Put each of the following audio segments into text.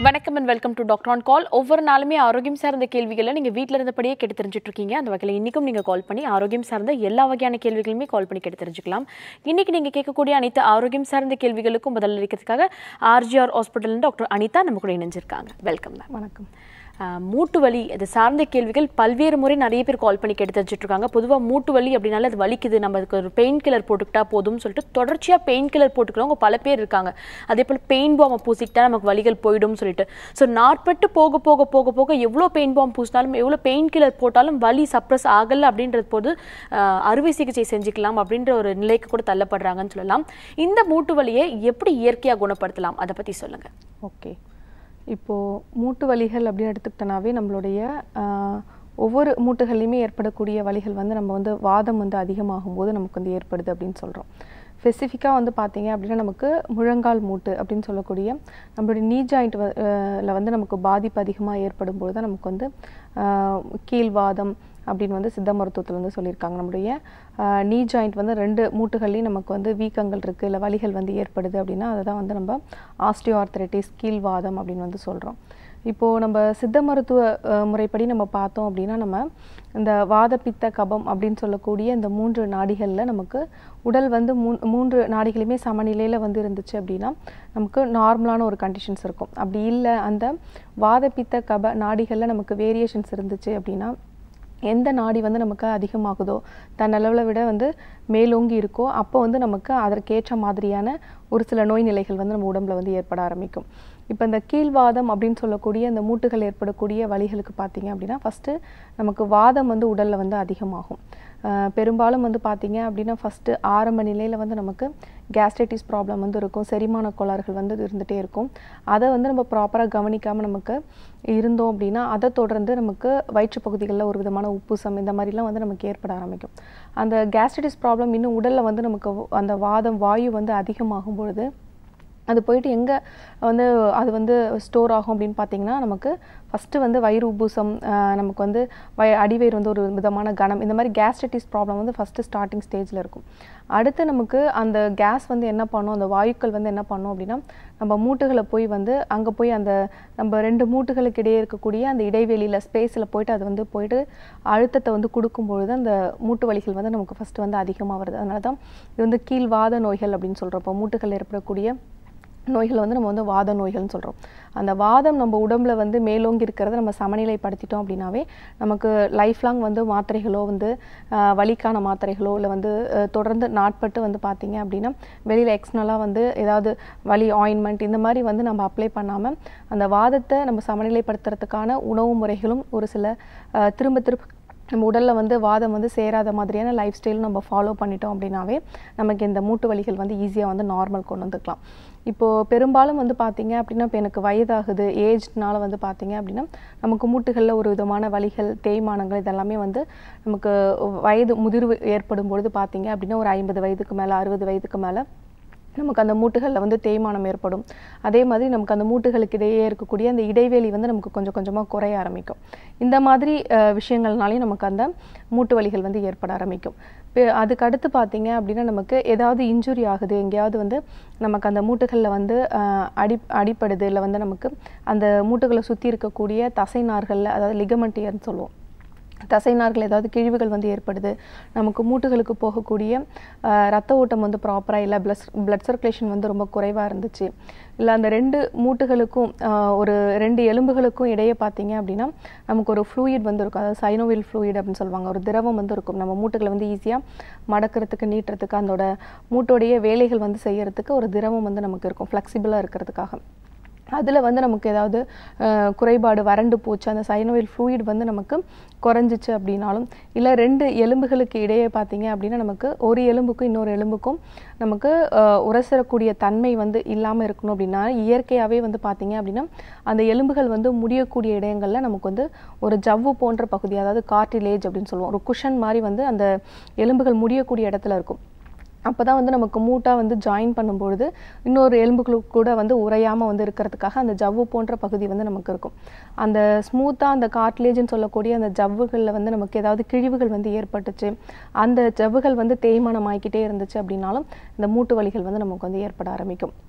வணக்கம் and welcome to doctor on call ஒவ்வொரு நாளுமே ஆரோக்கியம் சார்ந்த கேள்விகளை நீங்கள் வீட்டில் இருந்தபடியே கேட்டு தெரிஞ்சுட்டு இருக்கீங்க அந்த வகையில் இன்றைக்கும் நீங்கள் கால் பண்ணி ஆரோக்கியம் சார்ந்த எல்லா வகையான கேள்விகளுமே கால் பண்ணி கேட்டு தெரிஞ்சுக்கலாம் இன்னைக்கு நீங்கள் கேட்கக்கூடிய அனைத்து ஆரோக்கியம் சார்ந்த கேள்விகளுக்கும் பதில் அளிக்கிறதுக்காக ஆர்ஜிஆர் ஹாஸ்பிட்டல் டாக்டர் அனிதா நம்ம கூட இணைஞ்சிருக்காங்க வெல்கம் மேம் வணக்கம் ஆஹ் மூட்டு வலி அது சார்ந்த கேள்விகள் பல்வேறு முறை நிறைய பேர் கால் பண்ணி கேட்டு தெரிஞ்சுட்டு இருக்காங்க பொதுவாக மூட்டு வலி அப்படின்னால அது வலிக்குது நம்ம அதுக்கு ஒரு பெயின் கில்லர் போட்டுக்கிட்டா போதும்னு சொல்லிட்டு தொடர்ச்சியாக பெயின் கில்லர் போட்டுக்கிறவங்க பல பேர் இருக்காங்க அதே போல் பெயின் பாம் பூசிக்கிட்டா நமக்கு வலிகள் போயிடும்னு சொல்லிட்டு ஸோ நாட்பட்டு போக போக போக போக எவ்வளோ பெயின் பாம் பூசினாலும் எவ்வளோ பெயின் கில்லர் போட்டாலும் வலி சப்ரஸ் ஆகலை அப்படின்றது போது ஆஹ் அறுவை சிகிச்சை செஞ்சுக்கலாம் அப்படின்ற ஒரு நிலைக்கு கூட தள்ளப்படுறாங்கன்னு சொல்லலாம் இந்த மூட்டு வலியை எப்படி இயற்கையாக குணப்படுத்தலாம் அதை பற்றி சொல்லுங்கள் ஓகே இப்போது மூட்டு வலிகள் அப்படின்னு எடுத்துக்கிட்டனாவே நம்மளுடைய ஆஹ், ஒவ்வொரு மூட்டுகள்லையுமே ஏற்படக்கூடிய வலிகள் வந்து நம்ம வந்து வாதம் வந்து அதிகமாகும் போது நமக்கு வந்து ஏற்படுது அப்படின்னு சொல்கிறோம் ஸ்பெசிஃபிக்காக வந்து பார்த்தீங்க அப்படின்னா நமக்கு முழங்கால் மூட்டு அப்படின்னு சொல்லக்கூடிய நம்மளுடைய நீ ஜாயிண்ட் வந்து நமக்கு பாதிப்பு அதிகமாக ஏற்படும் போது தான் நமக்கு வந்து ஆஹ், கீழ்வாதம் அப்படின்னு வந்து சித்த மருத்துவத்தில் வந்து சொல்லியிருக்காங்க நம்முடைய நீ ஜாயிண்ட் வந்து ரெண்டு மூட்டுகள்லையும் நமக்கு வந்து வீக்கங்கள் இருக்குது இல்லை வலிகள் வந்து ஏற்படுது அப்படின்னா அதை தான் வந்து நம்ம ஆஸ்டியோ ஆர்த்தரைட்டிஸ் கீழ்வாதம் அப்படின்னு வந்து சொல்கிறோம் இப்போது நம்ம சித்த மருத்துவ அஹ், முறைப்படி நம்ம பார்த்தோம் அப்படின்னா நம்ம இந்த வாத பித்த கபம் அப்படின்னு சொல்லக்கூடிய இந்த மூன்று நாடிகளில் நமக்கு உடல் வந்து மூ மூன்று நாடிகளுமே சமநிலையில் வந்து இருந்துச்சு அப்படின்னா நமக்கு நார்மலான ஒரு கண்டிஷன்ஸ் இருக்கும் அப்படி இல்லை அந்த வாத பித்த கப நாடிகளில் நமக்கு வேரியேஷன்ஸ் இருந்துச்சு அப்படின்னா எந்த நாடி வந்து நமக்கு அதிகமாகுதோ தன் அளவில் விட வந்து மேலோங்கி இருக்கோ அப்போ வந்து நமக்கு அதற்கேற்ற மாதிரியான ஒரு சில நோய் நிலைகள் வந்து நம்ம உடம்புல வந்து ஏற்பட ஆரம்பிக்கும் இப்போ இந்த கீழ்வாதம் அப்படின்னு சொல்லக்கூடிய இந்த மூட்டுகள் ஏற்படக்கூடிய வலிகளுக்கு பார்த்தீங்க அப்படின்னா ஃபஸ்ட்டு நமக்கு வாதம் வந்து உடலில் வந்து அதிகமாகும் அஹ் பெரும்பாலும் வந்து பார்த்தீங்க அப்படின்னா ஃபஸ்ட்டு ஆரம்ப நிலையில் வந்து நமக்கு கேஸ்ட்ரைட்டிஸ் ப்ராப்ளம் வந்து இருக்கும் செரிமான கோளாறுகள் வந்து இருந்துகிட்டே இருக்கும் அதை வந்து நம்ம ப்ராப்பராக கவனிக்காமல் நமக்கு இருந்தோம் அப்படின்னா அதை தொடர்ந்து நமக்கு வயிற்று பகுதிகளில் ஒரு விதமான உப்புசம் இந்த மாதிரிலாம் வந்து நமக்கு ஏற்பட ஆரம்பிக்கும் அந்த கேஸ்ட்ரைட்டிஸ் ப்ராப்ளம் இன்னும் உடலில் வந்து நமக்கு அந்த வாதம் வாயு வந்து அதிகமாகும் பொழுது அது போயிட்டு எங்கே வந்து அது வந்து ஸ்டோர் ஆகும் அப்படின்னு பார்த்தீங்கன்னா நமக்கு ஃபஸ்ட்டு வந்து வயிறு உப்புசம் ஆஹ் நமக்கு வந்து வய அடிவயிறு வந்து ஒரு விதமான கனம் இந்த மாதிரி கேஸ்ட்ரைட்டிஸ் ப்ராப்ளம் வந்து ஃபஸ்ட்டு ஸ்டார்டிங் ஸ்டேஜில் இருக்கும் அடுத்து நமக்கு அந்த கேஸ் வந்து என்ன பண்ணும் அந்த வாயுக்கள் வந்து என்ன பண்ணும் அப்படின்னா நம்ம மூட்டுகளை போய் வந்து அங்கே போய் அந்த நம்ம ரெண்டு மூட்டுகளுக்கு இடையே இருக்கக்கூடிய அந்த இடைவெளியில் ஸ்பேஸில் போயிட்டு அது வந்து போயிட்டு அழுத்தத்தை வந்து கொடுக்கும்பொழுது அந்த மூட்டு வலிகள் வந்து நமக்கு ஃபஸ்ட்டு வந்து அதிகமாக வருது அதனால தான் இது வந்து கீழ்வாத நோய்கள் அப்படின்னு சொல்கிறோம் இப்போ மூட்டுகள் ஏற்படக்கூடிய நோய்கள் வந்து நம்ம வந்து வாத நோய்கள்னு சொல்கிறோம் அந்த வாதம் நம்ம உடம்புல வந்து மேலோங்கி இருக்கிறத நம்ம சமநிலைப்படுத்திட்டோம் அப்படின்னாவே நமக்கு லைஃப் லாங் வந்து மாத்திரைகளோ வந்து ஆஹ், வலிக்கான மாத்திரைகளோ இல்லை வந்து ஆஹ், தொடர்ந்து நாட்பட்டு வந்து பார்த்தீங்க அப்படின்னா வெளியில் எக்ஸ்னலாக வந்து ஏதாவது வலி ஆயின்மெண்ட் இந்த மாதிரி வந்து நம்ம அப்ளை பண்ணாமல் அந்த வாதத்தை நம்ம சமநிலைப்படுத்துறதுக்கான உணவு முறைகளும் ஒரு சில ஆஹ், திரும்ப திரும்ப நம்ம உடலில் வந்து வாதம் வந்து சேராத மாதிரியான லைஃப் ஸ்டைல் நம்ம ஃபாலோ பண்ணிட்டோம் அப்படின்னாவே நமக்கு இந்த மூட்டு வலிகள் வந்து ஈஸியாக வந்து நார்மல் கொண்டு வந்துக்கலாம் இப்போது பெரும்பாலும் வந்து பார்த்தீங்க அப்படின்னா இப்போ எனக்கு வயதாகுது ஏஜ்னால வந்து பார்த்தீங்க அப்படின்னா நமக்கு மூட்டுகளில் ஒரு விதமான வலிகள் தேய்மானங்கள் இதெல்லாமே வந்து நமக்கு வயது முதிர்வு ஏற்படும் பொழுது பார்த்தீங்க அப்படின்னா ஒரு ஐம்பது வயதுக்கு மேலே அறுபது வயதுக்கு மேலே நமக்கு அந்த மூட்டுகளில் வந்து தேய்மானம் ஏற்படும் அதே மாதிரி நமக்கு அந்த மூட்டுகளுக்கு இடையே இருக்கக்கூடிய அந்த இடைவெளி வந்து நமக்கு கொஞ்சம் கொஞ்சமாக குறைய ஆரம்பிக்கும் இந்த மாதிரி அஹ், விஷயங்கள்னாலையும் நமக்கு அந்த மூட்டு வலிகள் வந்து ஏற்பட ஆரம்பிக்கும் இப்போ அதுக்கு அடுத்து பார்த்தீங்க அப்படின்னா நமக்கு ஏதாவது இன்ஜுரி ஆகுது எங்கேயாவது வந்து நமக்கு அந்த மூட்டுகளில் வந்து அஹ், அடி அடிப்படுது இல்லை வந்து நமக்கு அந்த மூட்டுகளை சுற்றி இருக்கக்கூடிய தசை நார்களில் அதாவது லிகமெண்டியர்னு சொல்லுவோம் தசைநார்கள் ஏதாவது கிழிவுகள் வந்து ஏற்படுது நமக்கு மூட்டுகளுக்கு போகக்கூடிய ஆஹ், ரத்த ஓட்டம் வந்து ப்ராப்பராக இல்லை ப்ளஸ் பிளட் சர்க்குலேஷன் வந்து ரொம்ப குறைவாக இருந்துச்சு இல்லை அந்த ரெண்டு மூட்டுகளுக்கும் ஆஹ், ஒரு ரெண்டு எலும்புகளுக்கும் இடையே பார்த்தீங்க அப்படின்னா நமக்கு ஒரு ஃப்ளூயிட் வந்து இருக்கும் அதாவது சைனோவில் ஃப்ளூயிட் அப்படின்னு சொல்லுவாங்க ஒரு திரவம் வந்து இருக்கும் நம்ம மூட்டுகளை வந்து ஈஸியாக மடக்கிறதுக்கு நீட்டுறதுக்கு அதோட மூட்டோடைய வேலைகள் வந்து செய்யறதுக்கு ஒரு திரவம் வந்து நமக்கு இருக்கும் ஃப்ளெக்சிபிளாக இருக்கிறதுக்காக அதில் வந்து நமக்கு ஏதாவது அஹ், குறைபாடு வறண்டு போச்சு அந்த சைனோவில் ஃப்ளூயிட் வந்து நமக்கு குறைஞ்சிச்சு அப்படின்னாலும் இல்லை ரெண்டு எலும்புகளுக்கு இடையே பார்த்தீங்க அப்படின்னா நமக்கு ஒரு எலும்புக்கும் இன்னொரு எலும்புக்கும் நமக்கு அஹ், உரசரக்கூடிய தன்மை வந்து இல்லாமல் இருக்கணும் அப்படின்னா இயற்கையாகவே வந்து பார்த்தீங்க அப்படின்னா அந்த எலும்புகள் வந்து முடியக்கூடிய இடங்களில் நமக்கு வந்து ஒரு ஜவ்வு போன்ற பகுதி அதாவது கார்டிலேஜ் அப்படின்னு சொல்லுவோம் ஒரு குஷன் மாதிரி வந்து அந்த எலும்புகள் முடியக்கூடிய இடத்துல இருக்கும் அப்போ தான் வந்து நமக்கு மூட்டாக வந்து ஜாயின் பண்ணும்பொழுது இன்னொரு எலும்புகளுக்கு கூட வந்து உறையாமல் வந்து இருக்கிறதுக்காக அந்த ஜவ்வு போன்ற பகுதி வந்து நமக்கு இருக்கும் அந்த ஸ்மூத்தாக அந்த கார்ட்லேஜ்னு சொல்லக்கூடிய அந்த ஜவ்வுகளில் வந்து நமக்கு ஏதாவது கிழிவுகள் வந்து ஏற்பட்டுச்சு அந்த ஜவ்வுகள் வந்து தேய்மானம் ஆகிக்கிட்டே இருந்துச்சு அப்படின்னாலும் இந்த மூட்டு வலிகள் வந்து நமக்கு வந்து ஏற்பட ஆரம்பிக்கும்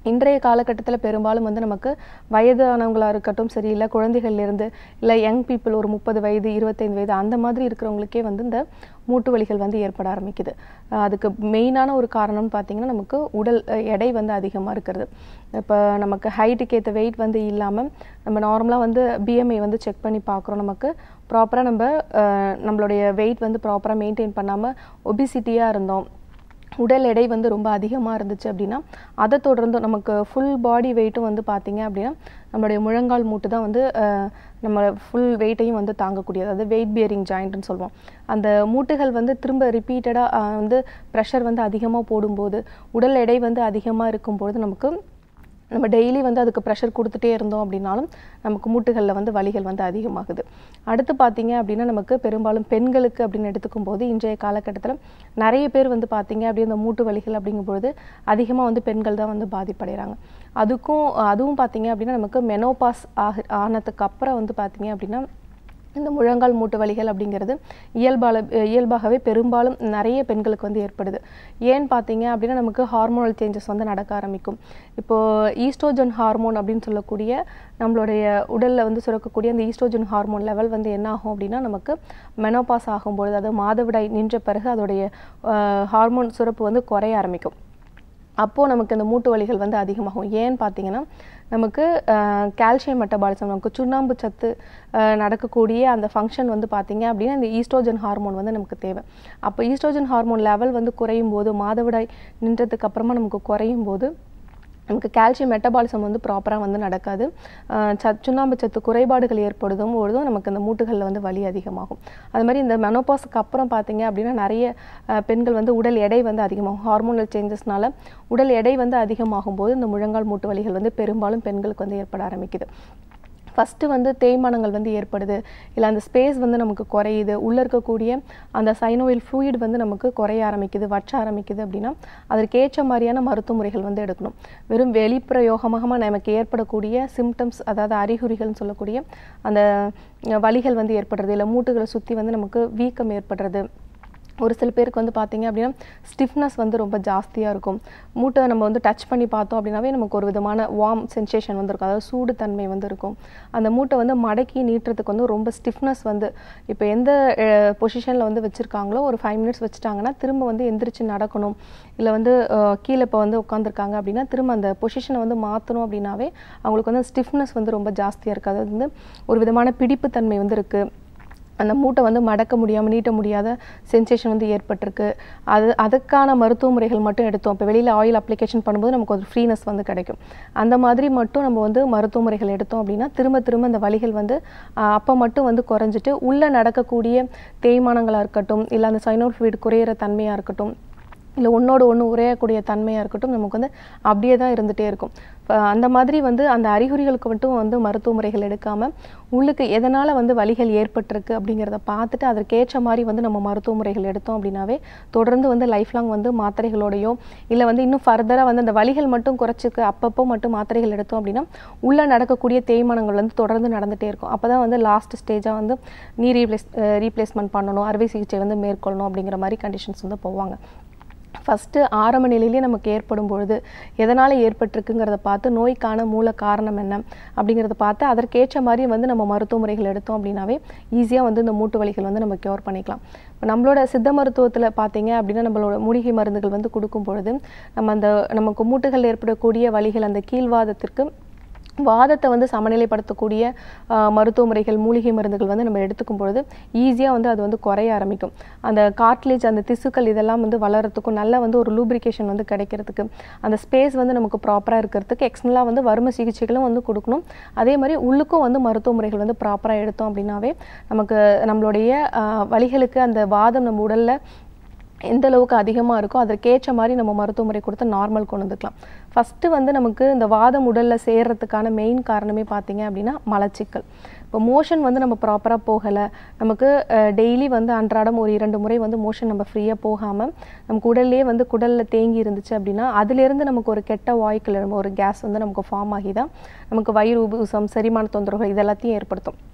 இன்றைய காலகட்டத்தில் பெரும்பாலும் வந்து நமக்கு வயதானவங்களாக இருக்கட்டும் சரி இல்லை குழந்தைகள்லேருந்து இல்லை யங் பீப்புள் ஒரு முப்பது வயது இருபத்தைந்து வயது அந்த மாதிரி இருக்கிறவங்களுக்கே வந்து இந்த மூட்டு வலிகள் வந்து ஏற்பட ஆரம்பிக்குது அஹ் அதுக்கு மெயினான ஒரு காரணம்னு பார்த்தீங்கன்னா நமக்கு உடல் அஹ், எடை வந்து அதிகமாக இருக்கிறது இப்போ நமக்கு ஹைட்டுக்கு ஏற்ற வெயிட் வந்து இல்லாமல் நம்ம நார்மலாக வந்து பிஎம்ஐ வந்து செக் பண்ணி பார்க்குறோம் நமக்கு ப்ராப்பராக நம்ம அஹ், நம்மளுடைய வெயிட் வந்து ப்ராப்பராக மெயின்டைன் பண்ணாமல் ஒபிசிட்டியாக இருந்தோம் உடல் எடை வந்து ரொம்ப அதிகமாக இருந்துச்சு அப்படின்னா அதை தொடர்ந்து நமக்கு ஃபுல் பாடி வெயிட்டும் வந்து பார்த்தீங்க அப்படின்னா நம்மளுடைய முழங்கால் மூட்டு தான் வந்து அஹ், நம்ம ஃபுல் வெயிட்டையும் வந்து தாங்கக்கூடியது அதாவது வெயிட் பியரிங் ஜாயிண்ட்னு சொல்லுவோம் அந்த மூட்டுகள் வந்து திரும்ப ரிப்பீட்டடாக வந்து ப்ரெஷர் வந்து அதிகமாக போடும்போது உடல் எடை வந்து அதிகமாக இருக்கும்பொழுது நமக்கு நம்ம டெய்லி வந்து அதுக்கு ப்ரெஷர் கொடுத்துட்டே இருந்தோம் அப்படின்னாலும் நமக்கு மூட்டுகளில் வந்து வலிகள் வந்து அதிகமாகுது அடுத்து பார்த்தீங்க அப்படின்னா நமக்கு பெரும்பாலும் பெண்களுக்கு அப்படின்னு எடுத்துக்கும் போது இன்றைய காலகட்டத்தில் நிறைய பேர் வந்து பார்த்தீங்க அப்படியே இந்த மூட்டு வலிகள் அப்படிங்கும்பொழுது அதிகமாக வந்து பெண்கள் தான் வந்து பாதிப்படைகிறாங்க அதுக்கும் அதுவும் பார்த்தீங்க அப்படின்னா நமக்கு மெனோபாஸ் ஆக ஆனதுக்கு அப்புறம் வந்து பார்த்தீங்க அப்படின்னா இந்த முழங்கால் மூட்டு வலிகள் அப்படிங்கிறது இயல்பால இயல்பாகவே பெரும்பாலும் நிறைய பெண்களுக்கு வந்து ஏற்படுது ஏன்னு பார்த்தீங்க அப்படின்னா நமக்கு ஹார்மோனல் சேஞ்சஸ் வந்து நடக்க ஆரம்பிக்கும் இப்போது ஈஸ்ட்ரோஜன் ஹார்மோன் அப்படின்னு சொல்லக்கூடிய நம்மளுடைய உடலில் வந்து சுரக்கக்கூடிய அந்த ஈஸ்ட்ரோஜன் ஹார்மோன் லெவல் வந்து என்ன ஆகும் அப்படின்னா நமக்கு மெனோபாஸ் ஆகும்பொழுது அதாவது மாதவிடாய் நின்ற பிறகு அதோடைய ஹார்மோன் சுரப்பு வந்து குறைய ஆரம்பிக்கும் அப்போது நமக்கு இந்த மூட்டு வலிகள் வந்து அதிகமாகும் ஏன்னு பார்த்தீங்கன்னா நமக்கு கால்சியம் மெட்டபாலிசம் நமக்கு சுண்ணாம்பு சத்து அஹ், நடக்கக்கூடிய அந்த ஃபங்க்ஷன் வந்து பார்த்தீங்க அப்படின்னா இந்த ஈஸ்ட்ரோஜன் ஹார்மோன் வந்து நமக்கு தேவை அப்போ ஈஸ்ட்ரோஜன் ஹார்மோன் லெவல் வந்து குறையும் போது மாதவிடாய் நின்றதுக்கு அப்புறமா நமக்கு குறையும் போது நமக்கு கால்சியம் மெட்டபாலிசம் வந்து ப்ராப்பராக வந்து நடக்காது அஹ் சத் சுண்ணாம்பு சத்து குறைபாடுகள் ஏற்படுதும் பொழுதும் நமக்கு இந்த மூட்டுகளில் வந்து வலி அதிகமாகும் அது மாதிரி இந்த மெனோபாஸுக்கு அப்புறம் பார்த்தீங்க அப்படின்னா நிறைய அஹ், பெண்கள் வந்து உடல் எடை வந்து அதிகமாகும் ஹார்மோனல் சேஞ்சஸ்னால உடல் எடை வந்து அதிகமாகும் போது இந்த முழங்கால் மூட்டு வலிகள் வந்து பெரும்பாலும் பெண்களுக்கு வந்து ஏற்பட ஆரம்பிக்குது ஃபஸ்ட்டு வந்து தேய்மானங்கள் வந்து ஏற்படுது இல்லை அந்த ஸ்பேஸ் வந்து நமக்கு குறையுது உள்ளே இருக்கக்கூடிய அந்த சைனோயில் ஃப்ளூயிட் வந்து நமக்கு குறைய ஆரம்பிக்குது வற்ற ஆரம்பிக்குது அப்படின்னா அதற்கு ஏற்ற மாதிரியான மருத்துவ முறைகள் வந்து எடுக்கணும் வெறும் வெளிப்பிரயோகமாக நமக்கு ஏற்படக்கூடிய சிம்டம்ஸ் அதாவது அறிகுறிகள்னு சொல்லக்கூடிய அந்த அஹ், வலிகள் வந்து ஏற்படுறது இல்லை மூட்டுகளை சுற்றி வந்து நமக்கு வீக்கம் ஏற்படுறது ஒரு சில பேருக்கு வந்து பார்த்தீங்க அப்படின்னா ஸ்டிஃப்னஸ் வந்து ரொம்ப ஜாஸ்தியாக இருக்கும் மூட்டை நம்ம வந்து டச் பண்ணி பார்த்தோம் அப்படின்னாவே நமக்கு ஒரு விதமான வார்ம் சென்சேஷன் வந்து இருக்கும் அதாவது சூடு தன்மை வந்து இருக்கும் அந்த மூட்டை வந்து மடக்கி நீட்டுறதுக்கு வந்து ரொம்ப ஸ்டிஃப்னஸ் வந்து இப்போ எந்த பொசிஷனில் வந்து வச்சுருக்காங்களோ ஒரு ஃபைவ் மினிட்ஸ் வச்சுட்டாங்கன்னா திரும்ப வந்து எந்திரிச்சு நடக்கணும் இல்லை வந்து அஹ், கீழே இப்போ வந்து உட்காந்துருக்காங்க அப்படின்னா திரும்ப அந்த பொசிஷனை வந்து மாற்றணும் அப்படின்னாவே அவங்களுக்கு வந்து ஸ்டிஃப்னஸ் வந்து ரொம்ப ஜாஸ்தியாக இருக்குது அது வந்து ஒரு விதமான பிடிப்புத்தன்மை வந்து இருக்குது அந்த மூட்டை வந்து மடக்க முடியாமல் நீட்ட முடியாத சென்சேஷன் வந்து ஏற்பட்டிருக்கு அது அதுக்கான மருத்துவ முறைகள் மட்டும் எடுத்தோம் இப்போ வெளியில் ஆயில் அப்ளிகேஷன் பண்ணும்போது நமக்கு ஒரு ஃப்ரீனஸ் வந்து கிடைக்கும் அந்த மாதிரி மட்டும் நம்ம வந்து மருத்துவ முறைகள் எடுத்தோம் அப்படின்னா திரும்ப திரும்ப அந்த வலிகள் வந்து ஆஹ், அப்போ மட்டும் வந்து குறைஞ்சிட்டு உள்ளே நடக்கக்கூடிய தேய்மானங்களாக இருக்கட்டும் இல்லை அந்த சைனோல் ஃப்ளூயிட் குறையிற தன்மையாக இருக்கட்டும் இல்லை ஒன்றோடு ஒன்று உரையக்கூடிய தன்மையாக இருக்கட்டும் நமக்கு வந்து அப்படியே தான் இருந்துகிட்டே இருக்கும் இப்ப அந்த மாதிரி வந்து அந்த அறிகுறிகளுக்கு மட்டும் வந்து மருத்துவ முறைகள் எடுக்காமல் உள்ளுக்கு எதனால் வந்து வலிகள் ஏற்பட்டிருக்கு அப்படிங்கிறத பார்த்துட்டு அதற்கேற்ற மாதிரி வந்து நம்ம மருத்துவ முறைகள் எடுத்தோம் அப்படின்னாவே தொடர்ந்து வந்து லைஃப் லாங் வந்து மாத்திரைகளோடையோ இல்லை வந்து இன்னும் ஃபர்தராக வந்து அந்த வலிகள் மட்டும் குறைச்சிக்க அப்பப்போ மட்டும் மாத்திரைகள் எடுத்தோம் அப்படின்னா உள்ளே நடக்கக்கூடிய தேய்மானங்கள் வந்து தொடர்ந்து நடந்துகிட்டே இருக்கும் அப்போ தான் வந்து லாஸ்ட் ஸ்டேஜாக வந்து நீ ரீப்ளேஸ் ரீப்ளேஸ்மெண்ட் பண்ணணும் அறுவை சிகிச்சை வந்து மேற்கொள்ளணும் அப்படிங்கிற மாதிரி கண்டிஷன்ஸ் வந்து போவாங்க ஃபஸ்ட்டு ஆரம்ப நிலையிலேயே நமக்கு ஏற்படும் பொழுது எதனால் ஏற்பட்டிருக்குங்கிறத பார்த்து நோய்க்கான மூல காரணம் என்ன அப்படிங்கிறத பார்த்து அதற்கேற்ற மாதிரி வந்து நம்ம மருத்துவ முறைகள் எடுத்தோம் அப்படின்னாவே ஈஸியாக வந்து இந்த மூட்டு வலிகள் வந்து நம்ம க்யூர் பண்ணிக்கலாம் இப்போ நம்மளோட சித்த மருத்துவத்தில் பார்த்தீங்க அப்படின்னா நம்மளோட மூலிகை மருந்துகள் வந்து கொடுக்கும் பொழுது நம்ம அந்த நமக்கு மூட்டுகள் ஏற்படக்கூடிய வலிகள் அந்த கீழ்வாதத்திற்கு வாதத்தை வந்து சமநிலைப்படுத்தக்கூடிய ஆஹ், மருத்துவ முறைகள் மூலிகை மருந்துகள் வந்து நம்ம எடுத்துக்கும் பொழுது ஈஸியாக வந்து அது வந்து குறைய ஆரம்பிக்கும் அந்த கார்ட்லேஜ் அந்த திசுக்கள் இதெல்லாம் வந்து வளர்கிறதுக்கும் நல்ல வந்து ஒரு லூப்ரிகேஷன் வந்து கிடைக்கிறதுக்கு அந்த ஸ்பேஸ் வந்து நமக்கு ப்ராப்பராக இருக்கிறதுக்கு எக்ஸ்டர்னலாக வந்து வறுமை சிகிச்சைகளும் வந்து கொடுக்கணும் அதே மாதிரி உள்ளுக்கும் வந்து மருத்துவ முறைகள் வந்து ப்ராப்பராக எடுத்தோம் அப்படின்னாவே நமக்கு நம்மளுடைய ஆஹ், வலிகளுக்கு அந்த வாதம் நம்ம உடலில் எந்த அளவுக்கு அதிகமாக இருக்கோ அதற்கேற்ற மாதிரி நம்ம மருத்துவ முறை கொடுத்து நார்மல் கொண்டு வந்துக்கலாம் ஃபஸ்ட்டு வந்து நமக்கு இந்த வாதம் உடலில் சேர்றதுக்கான மெயின் காரணமே பார்த்தீங்க அப்படின்னா மலச்சிக்கல் இப்போ மோஷன் வந்து நம்ம ப்ராப்பராக போகலை நமக்கு டெய்லி வந்து அன்றாடம் ஒரு இரண்டு முறை வந்து மோஷன் நம்ம ஃப்ரீயாக போகாமல் நமக்கு உடல்லே வந்து குடலில் தேங்கி இருந்துச்சு அப்படின்னா அதுலேருந்து நமக்கு ஒரு கெட்ட வாய்க்கள் எழும்பும், ஒரு கேஸ் வந்து நமக்கு ஃபார்ம் ஆகி தான் நமக்கு வயிறு உபுசம் செரிமான தொந்தரவுகள் இதெல்லாத்தையும் ஏற்படுத்தும்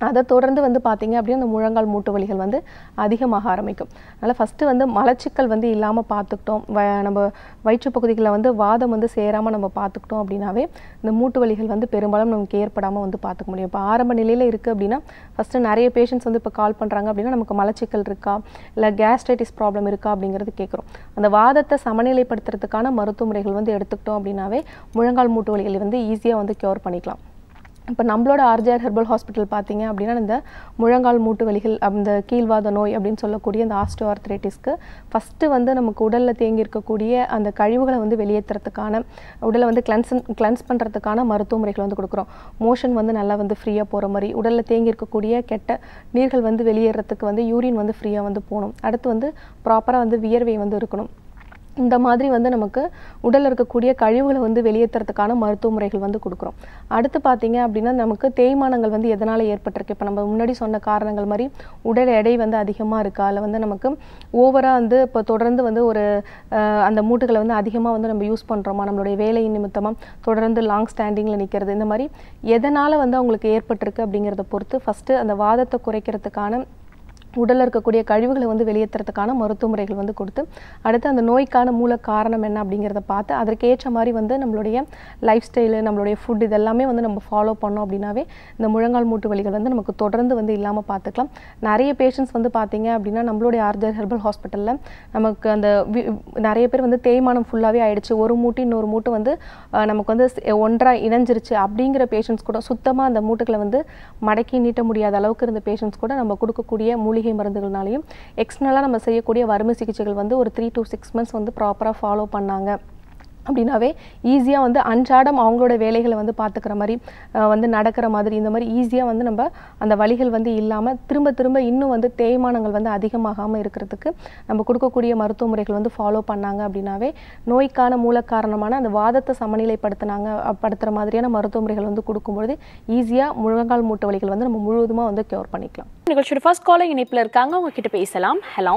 அதை தொடர்ந்து வந்து பார்த்தீங்க அப்படின்னா அந்த முழங்கால் மூட்டு வலிகள் வந்து அதிகமாக ஆரம்பிக்கும் அதனால் ஃபஸ்ட்டு வந்து மலச்சிக்கல் வந்து இல்லாமல் பார்த்துக்கிட்டோம் வ நம்ம வயிற்றுப் பகுதிகளில் வந்து வாதம் வந்து சேராமல் நம்ம பார்த்துக்கிட்டோம் அப்படின்னாவே இந்த மூட்டு வலிகள் வந்து பெரும்பாலும் நமக்கு ஏற்படாமல் வந்து பார்த்துக்க முடியும் இப்போ ஆரம்ப நிலையில் இருக்குது அப்படின்னா ஃபஸ்ட்டு நிறைய பேஷண்ட்ஸ் வந்து இப்போ கால் பண்ணுறாங்க அப்படின்னா நமக்கு மலச்சிக்கல் இருக்கா இல்லை கேஸ்ட்ரைட்டிஸ் ப்ராப்ளம் இருக்கா அப்படிங்கிறது கேட்குறோம் அந்த வாதத்தை சமநிலைப்படுத்துறதுக்கான மருத்துவ முறைகள் வந்து எடுத்துக்கிட்டோம் அப்படின்னாவே முழங்கால் மூட்டு வலிகளை வந்து ஈஸியாக வந்து க்யூர் பண்ணிக்கலாம் இப்போ நம்மளோட ஆர்ஜிஆர் ஹெர்பல் ஹாஸ்பிட்டல் பார்த்தீங்க அப்படின்னா இந்த முழங்கால் மூட்டு வலிகள் அந்த கீழ்வாத நோய் அப்படின்னு சொல்லக்கூடிய அந்த ஆஸ்டோ ஆர்த்ரைட்டிஸ்க்கு ஃபஸ்ட்டு வந்து நமக்கு உடலில் தேங்கி இருக்கக்கூடிய அந்த கழிவுகளை வந்து வெளியேற்றுறதுக்கான உடலை வந்து கிளன்ஸ் கிளன்ஸ் பண்ணுறதுக்கான மருத்துவ முறைகள் வந்து கொடுக்குறோம் மோஷன் வந்து நல்லா வந்து ஃப்ரீயாக போகிற மாதிரி உடலில் தேங்கி இருக்கக்கூடிய கெட்ட நீர்கள் வந்து வெளியேறதுக்கு வந்து யூரின் வந்து ஃப்ரீயாக வந்து போகணும் அடுத்து வந்து ப்ராப்பராக வந்து வியர்வை வந்து இருக்கணும் இந்த மாதிரி வந்து நமக்கு உடலில் இருக்கக்கூடிய கழிவுகளை வந்து வெளியேற்றுறதுக்கான மருத்துவ முறைகள் வந்து கொடுக்குறோம் அடுத்து பார்த்தீங்க அப்படின்னா நமக்கு தேய்மானங்கள் வந்து எதனால் ஏற்பட்டிருக்கு இப்போ நம்ம முன்னாடி சொன்ன காரணங்கள் மாதிரி உடல் எடை வந்து அதிகமாக இருக்கா இல்லை வந்து நமக்கு ஓவராக வந்து இப்போ தொடர்ந்து வந்து ஒரு அஹ், அந்த மூட்டுகளை வந்து அதிகமாக வந்து நம்ம யூஸ் பண்ணுறோமா நம்மளுடைய வேலையின் நிமித்தமாக தொடர்ந்து லாங் ஸ்டாண்டிங்கில் நிற்கிறது இந்த மாதிரி எதனால் வந்து அவங்களுக்கு ஏற்பட்டிருக்கு அப்படிங்கிறத பொறுத்து ஃபஸ்ட்டு அந்த வாதத்தை குறைக்கிறதுக்கான உடலில் இருக்கக்கூடிய கழிவுகளை வந்து வெளியேற்றுறதுக்கான மருத்துவ முறைகள் வந்து கொடுத்து அடுத்து அந்த நோய்க்கான மூல காரணம் என்ன அப்படிங்கிறத பார்த்து அதற்கேற்ற மாதிரி வந்து நம்மளுடைய லைஃப் ஸ்டைலு நம்மளுடைய ஃபுட் இதெல்லாமே வந்து நம்ம ஃபாலோ பண்ணோம் அப்படின்னாவே இந்த முழங்கால் மூட்டு வலிகள் வந்து நமக்கு தொடர்ந்து வந்து இல்லாமல் பார்த்துக்கலாம் நிறைய பேஷண்ட்ஸ் வந்து பார்த்தீங்க அப்படின்னா நம்மளுடைய ஆர்ஜர் ஹெர்பல் ஹாஸ்பிட்டலில் நமக்கு அந்த வி- நிறைய பேர் வந்து தேய்மானம் ஃபுல்லாகவே ஆயிடுச்சு ஒரு மூட்டு இன்னொரு மூட்டு வந்து அஹ், நமக்கு வந்து ஸ்- ஒன்றா இணைஞ்சிருச்சு அப்படிங்கிற பேஷண்ட்ஸ் கூட சுத்தமாக அந்த மூட்டுகளை வந்து மடக்கி நீட்ட முடியாத அளவுக்கு இருந்த பேஷண்ட்ஸ் கூட நம்ம கொடுக்கக்கூடிய மூலிகை மருந்துகள்னாலையும் எக்ஸ்டர்னலாக நம்ம செய்யக்கூடிய வறுமை சிகிச்சைகள் வந்து ஒரு த்ரீ to சிக்ஸ் மந்த்ஸ் வந்து ப்ராப்பராக ஃபாலோ பண்ணாங்க அப்படின்னாவே ஈஸியாக வந்து அன்றாடம் அவங்களோட வேலைகளை வந்து பார்த்துக்கிற மாதிரி அஹ், வந்து நடக்கிற மாதிரி இந்த மாதிரி ஈஸியாக வந்து நம்ம அந்த வலிகள் வந்து இல்லாமல் திரும்ப திரும்ப இன்னும் வந்து தேய்மானங்கள் வந்து அதிகமாகாமல் இருக்கிறதுக்கு நம்ம கொடுக்கக்கூடிய மருத்துவ முறைகள் வந்து ஃபாலோ பண்ணாங்க அப்படின்னாவே நோய்க்கான மூல காரணமான அந்த வாதத்தை சமநிலைப்படுத்தினாங்க அ- படுத்துகிற மாதிரியான மருத்துவ முறைகள் வந்து கொடுக்கும்பொழுது ஈஸியாக முழங்கால் மூட்டு வலிகள் வந்து நம்ம முழுவதுமாக வந்து க்யூர் பண்ணிக்கலாம் நிகழ்ச்சியோட ஃபர்ஸ்ட் காலர் இணைப்புல இருக்காங்க அவங்க கிட்ட பேசலாம் ஹலோ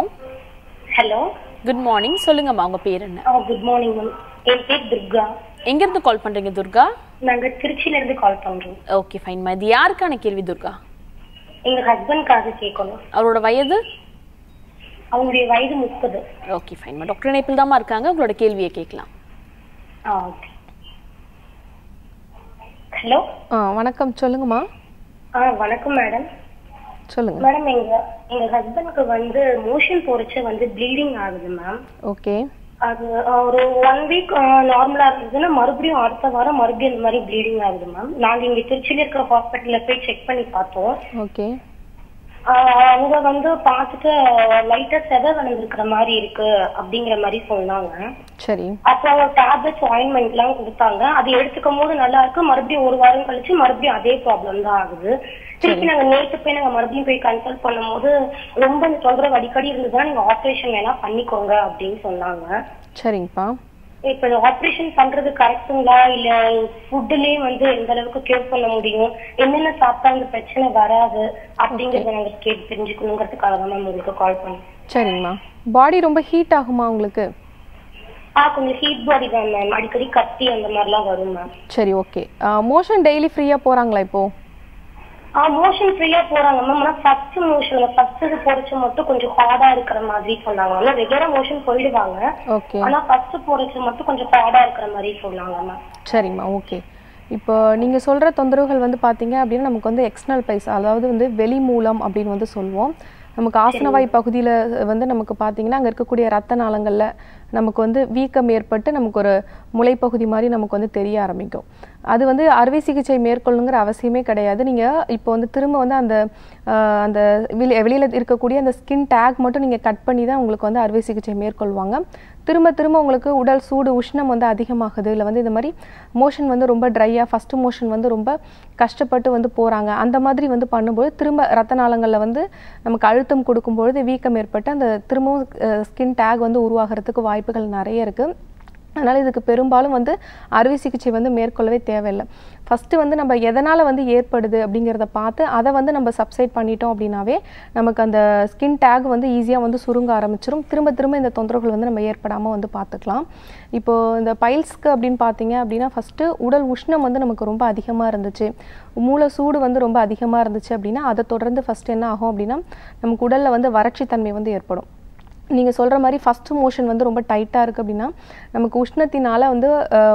ஹலோ குட் மார்னிங் சொல்லுங்கம்மா உங்க பேர் என்ன குட் மார்னிங் மேம் என் பேர் துர்கா எங்க இருந்து கால் பண்றீங்க துர்கா நாங்க திருச்சியில இருந்து கால் பண்றோம் ஓகே ஃபைன்மா இது யாருக்கான கேள்வி துர்கா எங்க ஹஸ்பண்ட்காக கேட்கணும் அவரோட வயது அவங்களுடைய வயது முப்பது ஓகே ஃபைன்மா டாக்டர் இணைப்பில் தாம்மா இருக்காங்க உங்களோட கேள்வியை கேட்கலாம் ஆ ஓகே ஹலோ ஆ வணக்கம் சொல்லுங்கம்மா ஆ வணக்கம் மேடம் சொல்லுங்கள் மேடம் எங்க எங்க ஹஸ்பண்ட்க்கு வந்து மோஷன் போறச்ச வந்து ப்ளீடிங் ஆகுது மேம் ஓகே அது ஆ, ஒரு ஒன் வீக் நார்மலா இருந்ததுன்னா மறுபடியும் அடுத்த வாரம் மறுபடியும் இந்த மாதிரி ப்ளீடிங் ஆகுது மேம் நாங்க இங்க திருச்சியில இருக்கிற ஹாஸ்பிட்டல்ல போய் செக் பண்ணி பார்த்தோம் ஓகே ஆஹ் அவங்க வந்து பார்த்துட்டு லைட்டா செத வளர்ந்துருக்கிற மாதிரி இருக்கு அப்படிங்கிற மாதிரி சொன்னாங்க சரி அப்போ அவங்க டேப்லெட்ஸ் ஆயின்மெண்ட் எல்லாம் கொடுத்தாங்க அது எடுத்துக்கும் போது நல்லா இருக்கு மறுபடியும் ஒரு வாரம் கழிச்சு மறுபடியும் அதே ப்ராப்ளம் தான் ஆகுது திருப்பி நாங்க நேற்று போய் நாங்க மறுபடியும் போய் கன்சல்ட் பண்ணும்போது ரொம்ப இந்த தொந்தரவு அடிக்கடி இருந்ததுன்னா நீங்க ஆபரேஷன் வேணா பண்ணிக்கோங்க அப்படின்னு சொன்னாங்க சரிங்கப்பா இப்ப ஆபரேஷன் பண்றது கரெக்ட்டுங்களா இல்ல ஃபுட்லயே வந்து எந்த அளவுக்கு கேர் பண்ண முடியும் என்னென்ன சாப்பிட்டா அந்த பிரச்சனை வராது அப்படிங்கறத நாங்க கேட்டு தெரிஞ்சுக்கணுங்கிறதுக்காக தான் மேம் உங்களுக்கு கால் பண்ணேன் சரிங்கம்மா பாடி ரொம்ப ஹீட் ஆகுமா உங்களுக்கு ஆ கொஞ்சம் ஹீட் பாடி தான் மேம் அடிக்கடி கத்தி அந்த மாதிரிலாம் வரும் மேம் சரி ஓகே மோஷன் டெய்லி ஃப்ரீயாக போகிறாங்களா இப்போ ஆ மோஷன் ஃப்ரீயா போறாங்க மேம் ஆனா ஃபர்ஸ்ட் மோஷன் ஃபர்ஸ்ட் இது போறச்சு மட்டும் கொஞ்சம் ஹார்டா இருக்கிற மாதிரி சொன்னாங்க ஆனா ரெகுலரா மோஷன் போயிடுவாங்க ஓகே ஆனா ஃபர்ஸ்ட் போறச்சு மட்டும் கொஞ்சம் ஹார்டா இருக்கிற மாதிரி சொன்னாங்க மேம் சரிம்மா ஓகே இப்போ நீங்கள் சொல்கிற தொந்தரவுகள் வந்து பார்த்தீங்க அப்படின்னா நமக்கு வந்து எக்ஸ்டர்னல் பைஸ் அதாவது வந்து வெளி மூலம் அப்படின்னு வந்து சொல்லுவோம் நமக்கு ஆசனவாய் பகுதியில் வந்து நமக்கு பார்த்தீங்கன்னா அங்கே இருக்கக்கூடிய ரத்த நாளங்களில் நமக்கு வந்து வீக்கம் ஏற்பட்டு நமக்கு ஒரு முளைப்பகுதி மாதிரி நமக்கு வந்து தெரிய ஆரம்பிக்கும் அது வந்து அறுவை சிகிச்சை மேற்கொள்ளுங்கிற அவசியமே கிடையாது நீங்கள் இப்போ வந்து திரும்ப வந்து அந்த ஆஹ், அந்த வெளி வெளியில் இருக்கக்கூடிய அந்த ஸ்கின் டேக் மட்டும் நீங்கள் கட் பண்ணி தான் உங்களுக்கு வந்து அறுவை சிகிச்சை மேற்கொள்வாங்க திரும்ப திரும்ப உங்களுக்கு உடல் சூடு உஷ்ணம் வந்து அதிகமாகுது இல்லை வந்து இந்த மாதிரி மோஷன் வந்து ரொம்ப ட்ரையாக ஃபஸ்ட்டு மோஷன் வந்து ரொம்ப கஷ்டப்பட்டு வந்து போகிறாங்க அந்த மாதிரி வந்து பண்ணும்போது திரும்ப ரத்த நாளங்களில் வந்து நமக்கு அழுத்தம் கொடுக்கும்பொழுது வீக்கம் ஏற்பட்டு அந்த திரும்பவும் ஸ்கின் டேக் வந்து உருவாகிறதுக்கு வாய்ப்புகள் நிறைய இருக்குது அதனால் இதுக்கு பெரும்பாலும் வந்து அறுவை சிகிச்சை வந்து மேற்கொள்ளவே தேவையில்லை ஃபஸ்ட்டு வந்து நம்ம எதனால் வந்து ஏற்படுது அப்படிங்கிறத பார்த்து அதை வந்து நம்ம சப்சைட் பண்ணிட்டோம் அப்படின்னாவே நமக்கு அந்த ஸ்கின் டேக் வந்து ஈஸியாக வந்து சுருங்க ஆரம்பிச்சிரும் திரும்ப திரும்ப இந்த தொந்தரவுகள் வந்து நம்ம ஏற்படாமல் வந்து பார்த்துக்கலாம் இப்போது இந்த பைல்ஸ்க்கு அப்படின்னு பார்த்தீங்க அப்படின்னா ஃபஸ்ட்டு உடல் உஷ்ணம் வந்து நமக்கு ரொம்ப அதிகமாக இருந்துச்சு மூளை சூடு வந்து ரொம்ப அதிகமாக இருந்துச்சு அப்படின்னா அதை தொடர்ந்து ஃபஸ்ட்டு என்ன ஆகும் அப்படின்னா நமக்கு உடலில் வந்து வறட்சி தன்மை வந்து ஏற்படும் நீங்கள் சொல்கிற மாதிரி ஃபஸ்ட்டு மோஷன் வந்து ரொம்ப டைட்டாக இருக்குது அப்படின்னா நமக்கு உஷ்ணத்தினால வந்து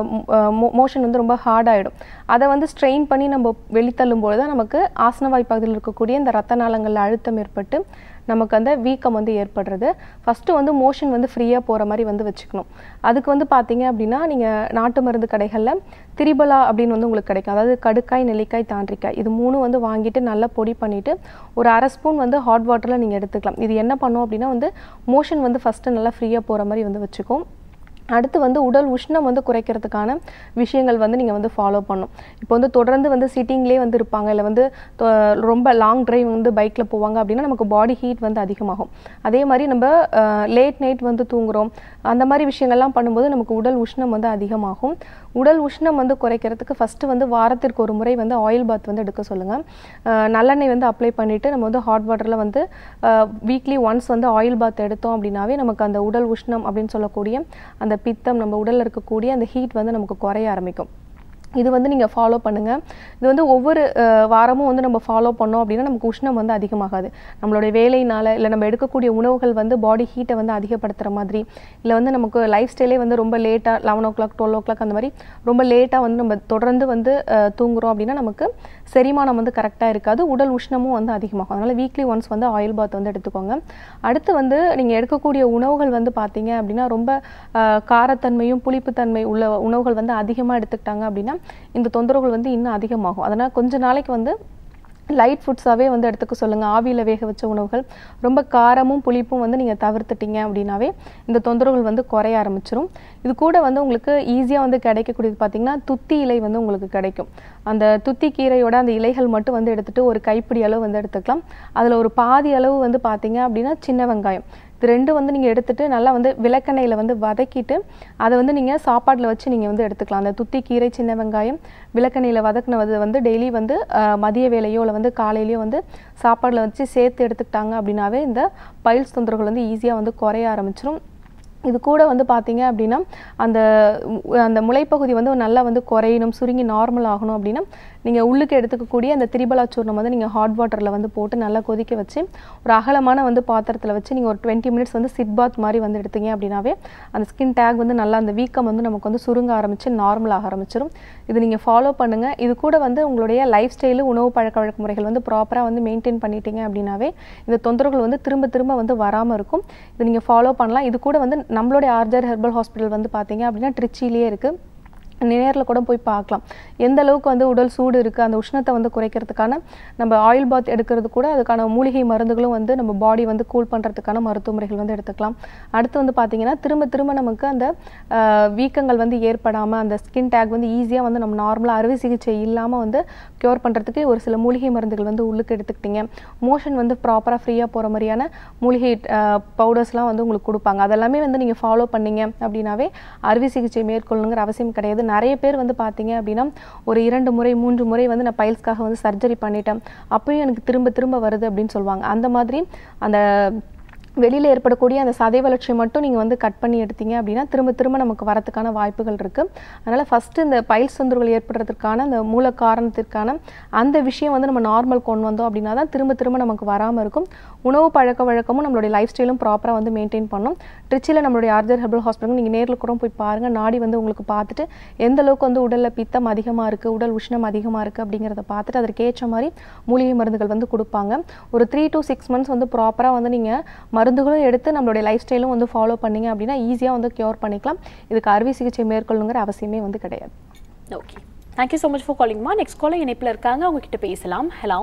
மோஷன் வந்து ரொம்ப ஹார்டாகிடும் அதை வந்து ஸ்ட்ரெயின் பண்ணி நம்ம வெளித்தள்ளும்போது தான் நமக்கு ஆசனவாய் பகுதியில் இருக்கக்கூடிய இந்த ரத்த நாளங்களில் அழுத்தம் ஏற்பட்டு நமக்கு அந்த வீக்கம் வந்து ஏற்படுறது ஃபஸ்ட்டு வந்து மோஷன் வந்து ஃப்ரீயாக போகிற மாதிரி வந்து வச்சுக்கணும் அதுக்கு வந்து பார்த்தீங்க அப்படின்னா நீங்கள் நாட்டு மருந்து கடைகளில் திரிபலா அப்படின்னு வந்து உங்களுக்கு கிடைக்கும் அதாவது கடுக்காய் நெல்லிக்காய் தாண்டிக்காய் இது மூணும் வந்து வாங்கிட்டு நல்லா பொடி பண்ணிவிட்டு ஒரு அரை ஸ்பூன் வந்து ஹாட் வாட்டரில் நீங்கள் எடுத்துக்கலாம் இது என்ன பண்ணும் அப்படின்னா வந்து மோஷன் வந்து ஃபஸ்ட்டு நல்லா ஃப்ரீயாக போகிற மாதிரி வந்து வச்சுக்கும் அடுத்து வந்து உடல் உஷ்ணம் வந்து குறைக்கிறதுக்கான விஷயங்கள் வந்து நீங்கள் வந்து ஃபாலோ பண்ணணும் இப்போ வந்து தொடர்ந்து வந்து சிட்டிங்லேயே வந்து இருப்பாங்க இல்லை வந்து தொ- ரொம்ப லாங் டிரைவ் வந்து பைக்கில் போவாங்க அப்படின்னா நமக்கு பாடி ஹீட் வந்து அதிகமாகும் அதே மாதிரி நம்ம லேட் நைட் வந்து தூங்குறோம் அந்த மாதிரி விஷயங்கள்லாம் பண்ணும்போது நமக்கு உடல் உஷ்ணம் வந்து அதிகமாகும் உடல் உஷ்ணம் வந்து குறைக்கிறதுக்கு ஃபஸ்ட்டு வந்து வாரத்திற்கு ஒரு முறை வந்து ஆயில் பாத் வந்து எடுக்க சொல்லுங்கள் நல்லெண்ணெய் வந்து அப்ளை பண்ணிவிட்டு நம்ம வந்து ஹாட் வாட்டரில் வந்து வீக்லி ஒன்ஸ் வந்து ஆயில் பாத் எடுத்தோம் அப்படின்னாவே நமக்கு அந்த உடல் உஷ்ணம் அப்படின்னு சொல்லக்கூடிய அந்த பித்தம் நம்ம உடலில் இருக்கக்கூடிய அந்த ஹீட் வந்து நமக்கு குறைய ஆரம்பிக்கும் இது வந்து நீங்கள் ஃபாலோ பண்ணுங்கள் இது வந்து ஒவ்வொரு அஹ், வாரமும் வந்து நம்ம ஃபாலோ பண்ணோம் அப்படின்னா நமக்கு உஷ்ணம் வந்து அதிகமாகாது நம்மளுடைய வேலையினால இல்லை நம்ம எடுக்கக்கூடிய உணவுகள் வந்து பாடி ஹீட்டை வந்து அதிகப்படுத்துகிற மாதிரி இல்லை வந்து நமக்கு லைஃப் ஸ்டைலே வந்து ரொம்ப லேட்டாக eleven o'clock twelve o'clock அந்த மாதிரி ரொம்ப லேட்டாக வந்து நம்ம தொடர்ந்து வந்து அஹ், தூங்குறோம் அப்படின்னா நமக்கு செரிமானம் வந்து கரெக்டாக இருக்காது உடல் உஷ்ணமும் வந்து அதிகமாகும் அதனால் வீக்லி ஒன்ஸ் வந்து ஆயில் பாத் வந்து எடுத்துக்கோங்க அடுத்து வந்து நீங்கள் எடுக்கக்கூடிய உணவுகள் வந்து பார்த்தீங்க அப்படின்னா ரொம்ப அஹ், காரத்தன்மையும் புளிப்புத்தன்மை உள்ள உணவுகள் வந்து அதிகமாக எடுத்துக்கிட்டாங்க அப்படின்னா இந்த தொந்தரவுகள் வந்து இன்னும் அதிகமாகும் அதனால் கொஞ்ச நாளைக்கு வந்து லைட் ஃபுட்ஸாகவே வந்து எடுத்துக்க சொல்லுங்கள் ஆவியில் வேக வச்ச உணவுகள் ரொம்ப காரமும் புளிப்பும் வந்து நீங்கள் தவிர்த்துட்டீங்க அப்படின்னாவே இந்த தொந்தரவுகள் வந்து குறைய ஆரம்பிச்சிரும் இது கூட வந்து உங்களுக்கு ஈஸியாக வந்து கிடைக்கக்கூடியது பார்த்தீங்கன்னா துத்தி இலை வந்து உங்களுக்கு கிடைக்கும் அந்த துத்தி கீரையோட அந்த இலைகள் மட்டும் வந்து எடுத்துட்டு ஒரு கைப்பிடி அளவு வந்து எடுத்துக்கலாம் அதில் ஒரு பாதி அளவு வந்து பார்த்தீங்க அப்படின்னா சின்ன வெங்காயம் இது ரெண்டும் வந்து நீங்கள் எடுத்துட்டு நல்லா வந்து விளக்கெண்ணெயில் வந்து வதக்கிட்டு அதை வந்து நீங்கள் சாப்பாட்டில் வச்சு நீங்கள் வந்து எடுத்துக்கலாம் அந்த துத்தி கீரை சின்ன வெங்காயம் விளக்கெண்ணெயில் வதக்குனது வந்து டெய்லி வந்து அஹ், மதிய வேலையோ இல்லை வந்து காலையிலையோ வந்து சாப்பாடில் வச்சு சேர்த்து எடுத்துக்கிட்டாங்க அப்படின்னாவே இந்த பைல்ஸ் தொந்தரவுகள் வந்து ஈஸியாக வந்து குறைய ஆரம்பிச்சிரும் இது கூட வந்து பார்த்தீங்க அப்படின்னா அந்த உ- அந்த முளைப்பகுதி வந்து நல்லா வந்து குறையணும் சுருங்கி நார்மல் ஆகணும் அப்படின்னா நீங்கள் உள்ளுக்கு எடுத்துக்கக்கூடிய அந்த திரிபலா சூர்ணம் வந்து நீங்கள் ஹாட் வாட்டரில் வந்து போட்டு நல்லா கொதிக்க வச்சு ஒரு அகலமான வந்து பாத்திரத்தில் வச்சு நீங்கள் ஒரு டுவெண்ட்டி மினிட்ஸ் வந்து சிட் பாத் மாதிரி வந்து எடுத்தீங்க அப்படின்னாவே அந்த ஸ்கின் டேக் வந்து நல்லா அந்த வீக்கம் வந்து நமக்கு வந்து சுருங்க ஆரம்பிச்சு நார்மல் ஆக ஆரம்பிச்சிடும் இது நீங்கள் ஃபாலோ பண்ணுங்கள் இது கூட வந்து உங்களுடைய லைஃப் ஸ்டைலு உணவு பழக்க வழக்க முறைகள் வந்து ப்ராப்பராக வந்து மெயின்டைன் பண்ணிட்டீங்க அப்படின்னாவே இந்த தொந்தரவுகள் வந்து திரும்ப திரும்ப வந்து வராமல் இருக்கும் இது நீங்கள் ஃபாலோ பண்ணலாம் இது கூட வந்து நம்மளுடைய ஆர்ஜர் ஹெர்பல் ஹாஸ்பிட்டல் வந்து பார்த்தீங்க அப்படின்னா ட்ரிச்சிலேயே இருக்குது நேரில் கூட போய் பார்க்கலாம் எந்த அளவுக்கு வந்து உடல் சூடு இருக்குது அந்த உஷ்ணத்தை வந்து குறைக்கிறதுக்கான நம்ம ஆயில் பாத் எடுக்கிறது கூட அதுக்கான மூலிகை மருந்துகளும் வந்து நம்ம பாடி வந்து கூல் பண்ணுறதுக்கான மருத்துவ முறைகள் வந்து எடுத்துக்கலாம் அடுத்து வந்து பார்த்தீங்கன்னா திரும்ப திரும்ப நமக்கு அந்த ஆஹ், வீக்கங்கள் வந்து ஏற்படாமல் அந்த ஸ்கின் டேக் வந்து ஈஸியாக வந்து நம்ம நார்மலாக அறுவை சிகிச்சை இல்லாமல் வந்து க்யூர் பண்ணுறதுக்கு ஒரு சில மூலிகை மருந்துகள் வந்து உள்ளுக்கு எடுத்துக்கிட்டீங்க மோஷன் வந்து ப்ராப்பராக ஃப்ரீயாக போகிற மாதிரியான மூலிகை பவுடர்ஸ்லாம் வந்து உங்களுக்கு கொடுப்பாங்க அதெல்லாமே வந்து நீங்கள் ஃபாலோ பண்ணீங்க அப்படின்னாவே அறுவை சிகிச்சை மேற்கொள்ளணுங்கிற அவசியம் கிடையாது நிறைய பேர் வந்து பார்த்தீங்க அப்படின்னா ஒரு இரண்டு முறை மூன்று முறை வந்து நான் பைல்ஸ்க்காக வந்து சர்ஜரி பண்ணிட்டேன் அப்பயும் எனக்கு திரும்ப திரும்ப வருது அப்படின்னு சொல்லுவாங்க அந்த மாதிரி அந்த வெளியில் ஏற்படக்கூடிய அந்த சதை வளர்ச்சியை மட்டும் நீங்கள் வந்து கட் பண்ணி எடுத்தீங்க அப்படின்னா திரும்ப திரும்ப நமக்கு வரதுக்கான வாய்ப்புகள் இருக்குது அதனால் ஃபஸ்ட்டு இந்த பைல்ஸ் தொந்தரவுகள் ஏற்படுறதுக்கான அந்த மூல காரணத்திற்கான அந்த விஷயம் வந்து நம்ம நார்மல் கொண்டு வந்தோம் அப்படின்னா தான் திரும்ப திரும்ப நமக்கு வராமல் இருக்கும் உணவு பழக்க வழக்கமும் நம்மளுடைய லைஃப் ஸ்டைலும் ப்ராப்பராக வந்து மெயின்டைன் பண்ணும் திருச்சியில் நம்மளுடைய ஆர்ஜர் ஹெர்பல் ஹாஸ்பிட்டல் நீங்கள் நேரில் கூட போய் பாருங்கள் நாடி வந்து உங்களுக்கு பார்த்துட்டு எந்த அளவுக்கு வந்து உடலில் பித்தம் அதிகமாக இருக்குது உடல் உஷ்ணம் அதிகமாக இருக்குது அப்படிங்கிறத பார்த்துட்டு அதற்கு ஏற்ற மாதிரி மூலிகை மருந்துகள் வந்து கொடுப்பாங்க ஒரு த்ரீ to சிக்ஸ் மந்த்ஸ் வந்து ப்ராப்பராக வந்து நீங்கள் மருந்துகளும் எடுத்து நம்மளுடைய லைஃப் ஸ்டைலும் வந்து ஃபாலோ பண்ணீங்க அப்படின்னா ஈஸியாக வந்து க்யூர் பண்ணிக்கலாம் இதுக்கு அறுவை சிகிச்சை மேற்கொள்ளுங்கிற அவசியமே வந்து கிடையாது okay thank you so much for காலிங்மா நெக்ஸ்ட் காலர் இணைப்பில் இருக்காங்க அவங்க கிட்ட பேசலாம் ஹலோ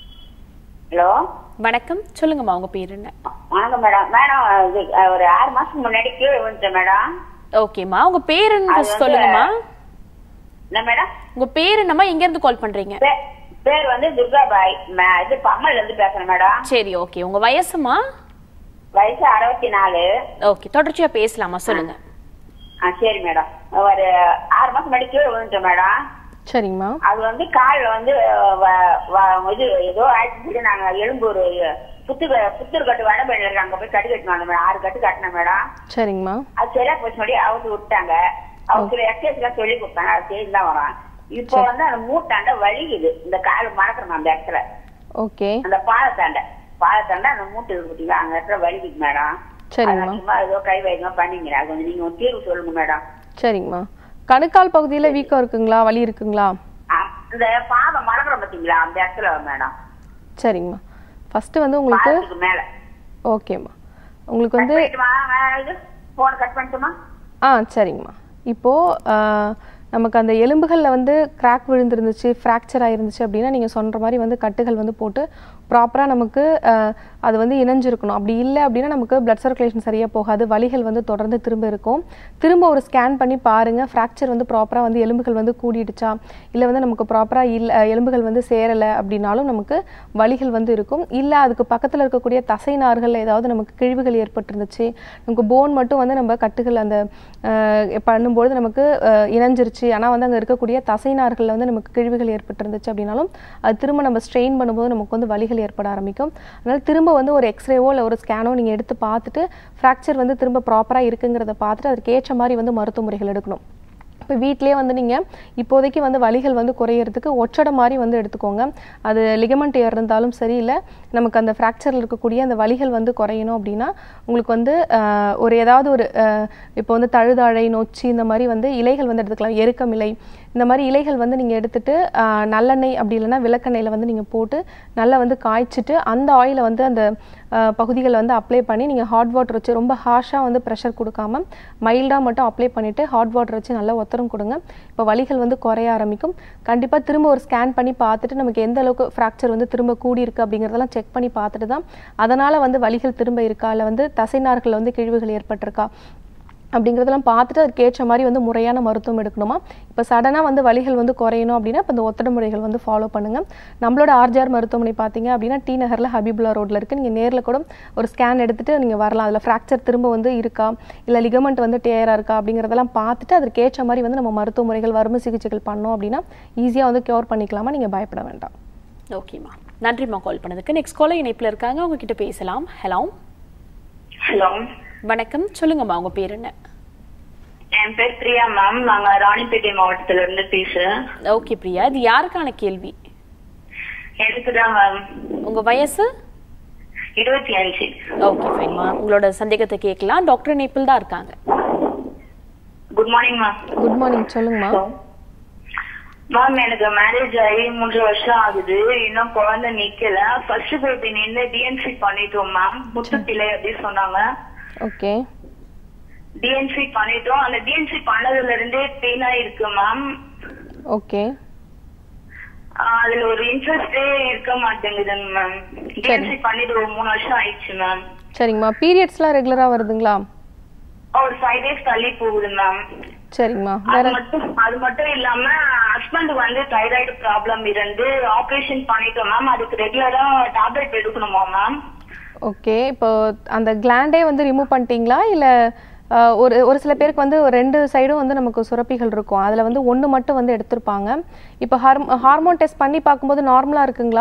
ஹலோ வணக்கம் சொல்லுங்கம்மா உங்க பேர் என்ன வணக்கம் மேடம் மேடம் இது, அஹ், ஒரு ஆறு மாசத்துக்கு முன்னாடி கீழே விழுந்துட்டேன் மேடம் ஓகேம்மா உங்க பேர் என்ன அது first வந்து- சொல்லுங்கம்மா என்ன மேடம் உங்க பேர் என்னம்மா எங்க இருந்து கால் பண்றீங்க பே- பேர் வந்து துர்காபாய் மே- இது பம்மல்ல இருந்து பேசுறேன் மேடம் சரி ஓகே உங்க வயசுமா வயசு அறுபத்தி நாலு ஓகே தொடர்ச்சியா பேசலாமா சொல்லுங்க ஆ சரி மேடம் ஒரு ஆறு மாசம் முன்னாடி கீழே விழுந்துட்டேன் மேடம் சரிங்கம்மா அது வந்து காலில் வந்து வ- வ- இது ஏதோ ஆக்சிடென்ட் நாங்க எழும்பூர் புத்து புத்தூர் கட்டு வடபழனில அங்க போய் கட்டு கட்டணும் மேடம் ஆறு கட்டு கட்டினேன் மேடம் சரிங்கம்மா அது சரியா போச்சு சொல்லி அவுத்து விட்டாங்க அவங்க சில எக்ஸசைஸ் எல்லாம் சொல்லி கொடுத்தாங்க அது செய்து தான் வரோம் இப்போ வந்து அந்த மூட்டாண்ட வலிக்குது இந்த கால் மறக்கிறோம் அந்த இடத்துல ஓகே அந்த பாலத்தாண்ட பாலத்தாண்ட அந்த மூட்டு இருக்கு பார்த்தீங்களா அந்த இடத்துல வலிக்குது மேடம் சரிங்கம்மா அதான் சும்மா ஏதோ கை வைக்கமா பண்ணீங்க அது கொஞ்சம் நீங்க ஒரு தீர்வு சொல்லுங்க மேடம் சரிங்கம்மா கணுக்கால் பகுதியில் வீக்கம் இருக்குங்களா வலி இருக்குங்களா ஆ, இந்த பாதம் மறக்கிறோம் பார்த்தீங்களா அந்த இடத்துல மேடம் சரிங்கம்மா ஃபஸ்ட்டு வந்து உங்களுக்கு பாதத்துக்கு மேல ஓகேம்மா உங்களுக்கு கட் வந்து பண்ணிட்டுமா வே- இது போன் கட் பண்ணட்டுமா ஆ சரிங்கம்மா இப்போது நமக்கு அந்த எலும்புகளில் வந்து கிராக் விழுந்திருந்துச்சு ஃப்ராக்சர் ஆயிருந்துச்சு அப்படின்னா நீங்கள் சொல்கிற மாதிரி வந்து கட்டுகள் வந்து போட்டு ப்ராப்பராக நமக்கு ஆஹ், அது வந்து இணைஞ்சிருக்கணும் அப்படி இல்லை அப்படின்னா நமக்கு பிளட் சர்க்குலேஷன் சரியாக போகாது வலிகள் வந்து தொடர்ந்து திரும்ப இருக்கும் திரும்ப ஒரு ஸ்கேன் பண்ணி பாருங்கள் ஃப்ராக்சர் வந்து ப்ராப்பராக வந்து எலும்புகள் வந்து கூடிடுச்சா இல்லை வந்து நமக்கு ப்ராப்பராக இல்லை எலும்புகள் வந்து சேரலை அப்படின்னாலும் நமக்கு வலிகள் வந்து இருக்கும் இல்லை அதுக்கு பக்கத்தில் இருக்கக்கூடிய தசை நார்கள் ஏதாவது நமக்கு கிழிவுகள் ஏற்பட்டிருந்துச்சு நமக்கு போன் மட்டும் வந்து நம்ம கட்டுகள் அந்த ஆஹ், பண்ணும்பொழுது நமக்கு ஆஹ், இணைஞ்சிருச்சு ஆனால் வந்து அங்கே இருக்கக்கூடிய தசை நார்களில் வந்து நமக்கு கிழிவுகள் ஏற்பட்டிருந்துச்சு அப்படின்னாலும் அது திரும்ப நம்ம ஸ்ட்ரெயின் பண்ணும்போது நமக்கு வந்து வலிகள் ஏற்பட ஆரம்பிக்கும் அதனால் திரும்ப வந்து ஒரு எக்ஸ்ரேவோ இல்லை ஒரு ஸ்கேனோ நீங்கள் எடுத்து பார்த்துட்டு ஃப்ராக்சர் வந்து திரும்ப ப்ராப்பராக இருக்குங்கிறத பார்த்துட்டு அதுக்கு ஏற்ற மாதிரி வந்து மருத்துவ முறைகள் எடுக்கணும் இப்போ வீட்டிலே வந்து நீங்கள் இப்போதைக்கு வந்து வலிகள் வந்து குறையிறதுக்கு ஒற்றடை மாதிரி வந்து எடுத்துக்கோங்க அது லிகமெண்ட் இருந்தாலும் சரி இல்லை நமக்கு அந்த ஃப்ராக்சரில் இருக்கக்கூடிய அந்த வலிகள் வந்து குறையணும் அப்படின்னா உங்களுக்கு வந்து ஆஹ், ஒரு ஏதாவது ஒரு ஆஹ், இப்போ வந்து தழுதாழை நொச்சி இந்த மாதிரி வந்து இலைகள் வந்து எடுத்துக்கலாம் எருக்கம் இலை இந்த மாதிரி இலைகள் வந்து நீங்கள் எடுத்துட்டு ஆஹ், நல்லெண்ணெய் அப்படி இல்லைன்னா விளக்கெண்ணெயில் வந்து நீங்கள் போட்டு நல்லா வந்து காய்ச்சிட்டு அந்த ஆயிலை வந்து அந்த பகுதிகளை வந்து அப்ளை பண்ணி நீங்கள் ஹாட் வாட்டர் வச்சு ரொம்ப ஹார்ஷாக வந்து ப்ரெஷர் கொடுக்காம மைல்டாக மட்டும் அப்ளை பண்ணிவிட்டு ஹாட் வாட்டர் வச்சு நல்லா ஒத்தரம் கொடுங்க இப்போ வலிகள் வந்து குறைய ஆரம்பிக்கும் கண்டிப்பாக திரும்ப ஒரு ஸ்கேன் பண்ணி பார்த்துட்டு நமக்கு எந்த அளவுக்கு ஃப்ராக்சர் வந்து திரும்ப கூடி இருக்கு அப்படிங்கிறதெல்லாம் செக் பண்ணி பார்த்துட்டு தான் அதனால் வந்து வலிகள் திரும்ப இருக்கா இல்லை வந்து தசைநார்கள் வந்து கிழிவுகள் ஏற்பட்டிருக்கா அப்படிங்கிறதெல்லாம் பார்த்துட்டு அதுக்கு ஏற்ற மாதிரி வந்து முறையான மருத்துவம் எடுக்கணுமா இப்போ சடனாக வந்து வலிகள் வந்து குறையணும் அப்படின்னா இப்போ இந்த ஒத்தட முறைகள் வந்து ஃபாலோ பண்ணுங்கள் நம்மளோட ஆர்ஜிஆர் மருத்துவமனை பார்த்தீங்க அப்படின்னா டி நகரில் ஹபீபுல்லா ரோட்டில் இருக்குது நீங்கள் நேரில் கூட ஒரு ஸ்கேன் எடுத்துட்டு நீங்கள் வரலாம் அதில் ஃப்ராக்சர் திரும்ப வந்து இருக்கா இல்லை லிகமெண்ட் வந்து டேயராக இருக்கா அப்படிங்கிறதெல்லாம் பார்த்துட்டு அதற்கு ஏற்ற மாதிரி வந்து நம்ம மருத்துவ முறைகள் வறுமை சிகிச்சைகள் பண்ணோம் அப்படின்னா ஈஸியாக வந்து க்யூர் பண்ணிக்கலாமா நீங்கள் பயப்பட வேண்டாம் ஓகேம்மா நன்றிம்மா கால் பண்ணதுக்கு நெக்ஸ்ட் காலர் இணைப்பில் இருக்காங்க அவங்க கிட்ட பேசலாம் ஹலோ ஹலோ வணக்கம் சொல்லுங்கம்மா உங்க பேர் என்ன என் பேர் பிரியா மேம் நாங்க ராணிப்பேட்டை மாவட்டத்துல இருந்து பேசுறேன் ஓகே பிரியா இது யாருக்கான கேள்வி எனக்கு தான் மேம் உங்க வயசு இருபத்தி அஞ்சு ஓகே ஃபைன்மா உங்களோட சந்தேகத்தை கேட்கலாம் டாக்டர் இணைப்பில் தான் இருக்காங்க good morning ma'am good morning சொல்லுங்கம்மா மேம் எனக்கு மேரேஜ் ஆகி மூன்று வருஷம் ஆகுது இன்னும் குழந்தை நிக்கல ஃபர்ஸ்ட் பேபி நின்று டிஎன்சி பண்ணிட்டோம் மேம் முத்துப்பிள்ளை அப்படின்னு சொன்னாங்க ஓகே டிஎன்சி பண்ணிட்டோம் அந்த டிஎன்சி பண்ணதுல இருந்தே பெயினா இருக்கு மேம் ஓகே அதுல ஒரு இன்ட்ரெஸ்டே இருக்க மாட்டேங்குதுங்க மேம் டிஎன்சி பண்ணிட்டு ஒரு மூணு வருஷம் ஆயிடுச்சு மேம் சரிங்கம்மா பீரியட்ஸ்லாம் ரெகுலராக வருதுங்களா ஒரு ஃபைவ் டேஸ் தள்ளி போகுது மேம் சரிங்கம்மா அது வேற மட்டும் அது மட்டும் இல்லாம ஹஸ்பண்ட் வந்து தைராய்டு ப்ராப்ளம் இருந்து ஆபரேஷன் பண்ணிட்டோம் மேம் அதுக்கு ரெகுலரா டேப்லெட் எடுக்கணுமா மேம் ஓகே இப்போ அந்த கிளாண்டே வந்து ரிமூவ் பண்ணிட்டீங்களா இல்லை ஒரு ஒரு சில பேருக்கு வந்து ஒரு ரெண்டு சைடும் வந்து நமக்கு சுரப்பிகள் இருக்கும் அதில் வந்து ஒன்று மட்டும் வந்து எடுத்திருப்பாங்க இப்போ ஹார்ம் ஹார்மோன் டெஸ்ட் பண்ணி பார்க்கும்போது நார்மலாக இருக்குங்களா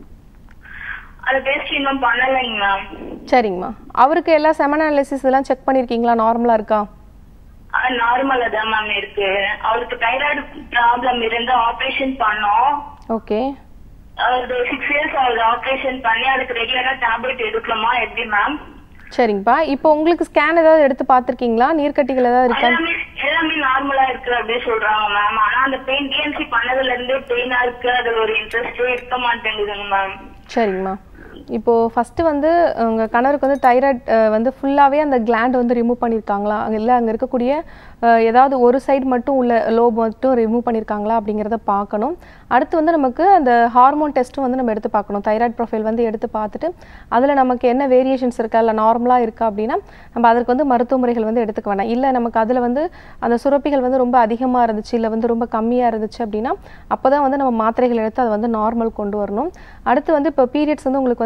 அது டெஸ்ட் இன்னும் பண்ணலைங்க மேம் சரிங்கம்மா அவருக்கு எல்லா செமன் அனாலிசிஸ் இதெல்லாம் செக் பண்ணியிருக்கீங்களா நார்மலாக இருக்கா நார்மலா தான் மேம் இருக்கு அவருக்கு தைராய்டு ப்ராப்ளம் இருந்து ஆபரேஷன் பண்ணோம் ஓகே அது சிக்ஸ் இயர்ஸ் ஆகுது ஆபரேஷன் பண்ணி அதுக்கு ரெகுலரா டேப்லெட் எடுக்கலாமா எப்படி மேம் சரிங்கப்பா இப்போ உங்களுக்கு ஸ்கேன் ஏதாவது எடுத்து பார்த்துருக்கீங்களா நீர்க்கட்டிகள் ஏதாவது இருக்கா எல்லாமே எல்லாமே நார்மலா இருக்கு அப்படின்னு சொல்றாங்க மேம் ஆனா அந்த பெயின் டிஎன்சி பண்ணதுல இருந்தே பெயினா இருக்கு அதுல ஒரு இன்ட்ரெஸ்டே இருக்க மாட்டேங்குதுங்க மேம் சரிங்கம்மா இப்போ ஃபஸ்ட்டு வந்து உங்கள் கணவருக்கு வந்து தைராய்ட் வந்து ஃபுல்லாகவே அந்த கிளாண்ட் வந்து ரிமூவ் பண்ணியிருக்காங்களா அங்கே இல்லை அங்கே இருக்கக்கூடிய அஹ், ஏதாவது ஒரு சைடு மட்டும் உள்ள லோப் மட்டும் ரிமூவ் பண்ணியிருக்காங்களா அப்படிங்கிறத பார்க்கணும் அடுத்து வந்து நமக்கு அந்த ஹார்மோன் டெஸ்ட்டும் வந்து நம்ம எடுத்து பார்க்கணும் தைராய்டு ப்ரொஃபைல் வந்து எடுத்து பார்த்துட்டு அதில் நமக்கு என்ன வேரியேஷன்ஸ் இருக்கா இல்லை நார்மலாக இருக்கா அப்படின்னா நம்ம அதற்கு வந்து மருத்துவ முறைகள் வந்து எடுத்துக்க வேண்டாம் இல்லை நமக்கு அதில் வந்து அந்த சுரப்பிகள் வந்து ரொம்ப அதிகமாக இருந்துச்சு இல்லை வந்து ரொம்ப கம்மியாக இருந்துச்சு அப்படின்னா அப்போ தான் வந்து நம்ம மாத்திரைகள் எடுத்து அதை வந்து நார்மல் கொண்டு வரணும் அடுத்து வந்து இப்போ பீரியட்ஸ் வந்து உங்களுக்கு வந்து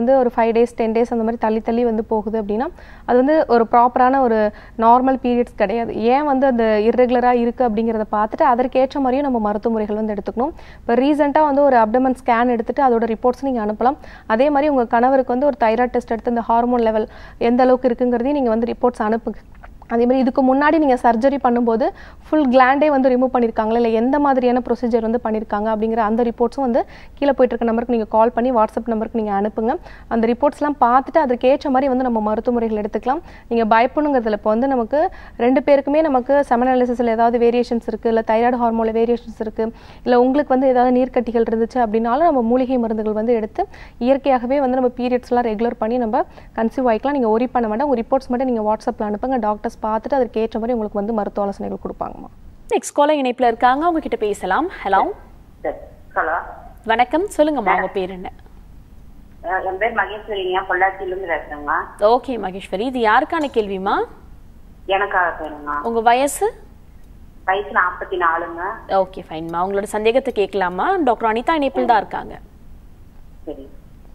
வந்து ஒரு ஃபைவ் டேஸ் டென் டேஸ் அந்த மாதிரி தள்ளி தள்ளி வந்து போகுது அப்படின்னா அது வந்து ஒரு ப்ராப்பரான ஒரு நார்மல் பீரியட்ஸ் கிடையாது ஏன் வந்து அந்த இர்ரெகுலராக இருக்குது அப்படிங்கிறத பார்த்துட்டு அதற்கேற்ற மாதிரியும் நம்ம மருத்துவ முறைகள் வந்து எடுத்துக்கணும் இப்போ ரீசெண்டாக வந்து ஒரு அப்டமன் ஸ்கேன் எடுத்துட்டு அதோட ரிப்போர்ட்ஸ் நீங்கள் அனுப்பலாம் அதே மாதிரி உங்கள் கணவருக்கு வந்து ஒரு தைராய்டு டெஸ்ட் எடுத்து இந்த ஹார்மோன் லெவல் எந்த அளவுக்கு இருக்குங்கிறதையும் நீங்கள் வந்து ரிப்போர்ட்ஸ் அனுப்புங்க அதே மாதிரி இதுக்கு முன்னாடி நீங்கள் சர்ஜரி பண்ணும்போது ஃபுல் கிளாண்டே வந்து ரிமூவ் பண்ணியிருக்காங்களா இல்லை எந்த மாதிரியான ப்ரொசீஜர் வந்து பண்ணியிருக்காங்க அப்படிங்கிற அந்த ரிப்போர்ட்ஸும் வந்து கீழே போயிட்டு இருக்க நம்பருக்கு நீங்கள் கால் பண்ணி வாட்ஸ்அப் நம்பருக்கு நீங்கள் அனுப்புங்க அந்த ரிப்போர்ட்ஸ்லாம் பார்த்துட்டு அதுக்கேற்ற மாதிரி வந்து நம்ம மருத்துவ முறைகள் எடுத்துக்கலாம் நீங்கள் பயப்படணுங்கிறதுல இப்போ வந்து நமக்கு ரெண்டு பேருக்குமே நமக்கு செமனாலிசிஸில் ஏதாவது வேரியேஷன்ஸ் இருக்குது இல்லை தைராய்டு ஹார்மோனில் வேரியேஷன்ஸ் இருக்குது இல்லை உங்களுக்கு வந்து ஏதாவது நீர்க்கட்டிகள் இருந்துச்சு அப்படின்னாலும் நம்ம மூலிகை மருந்துகள் வந்து எடுத்து இயற்கையாகவே வந்து நம்ம பீரியட்ஸ்லாம் ரெகுலர் பண்ணி நம்ம கன்சீவ் ஆகிக்கலாம் நீங்கள் ஒரி பண்ண வேண்டாம் உங்கள் ரிப்போர்ட்ஸ் மட்டும் நீங்கள் வாட்ஸ்அப்பில் அனுப்புங்க டாக்டர்ஸ் பார்த்துட்டு அதற்கு ஏற்ற மாதிரி உங்களுக்கு வந்து மருத்துவ ஆலோசனைகள் கொடுப்பாங்கம்மா நெக்ஸ்ட் காலர் இணைப்புல இருக்காங்க அவங்க கிட்ட பேசலாம் ஹலோ சரி ஹலோ வணக்கம் சொல்லுங்கம்மா உங்க பேர் என்ன என் பேர் மகேஸ்வரிங்க பொள்ளாச்சியிலிருந்து பேசுறேங்க ஓகே மகேஸ்வரி இது யாருக்கான கேள்விமா எனக்காக பேருங்க உங்க வயசு வயசு நாற்பத்தி நாலுங்க ஓகே ஃபைன்மா உங்களோட சந்தேகத்தை கேட்கலாமா டாக்டர் அனிதா இணைப்பில் தான் இருக்காங்க சரி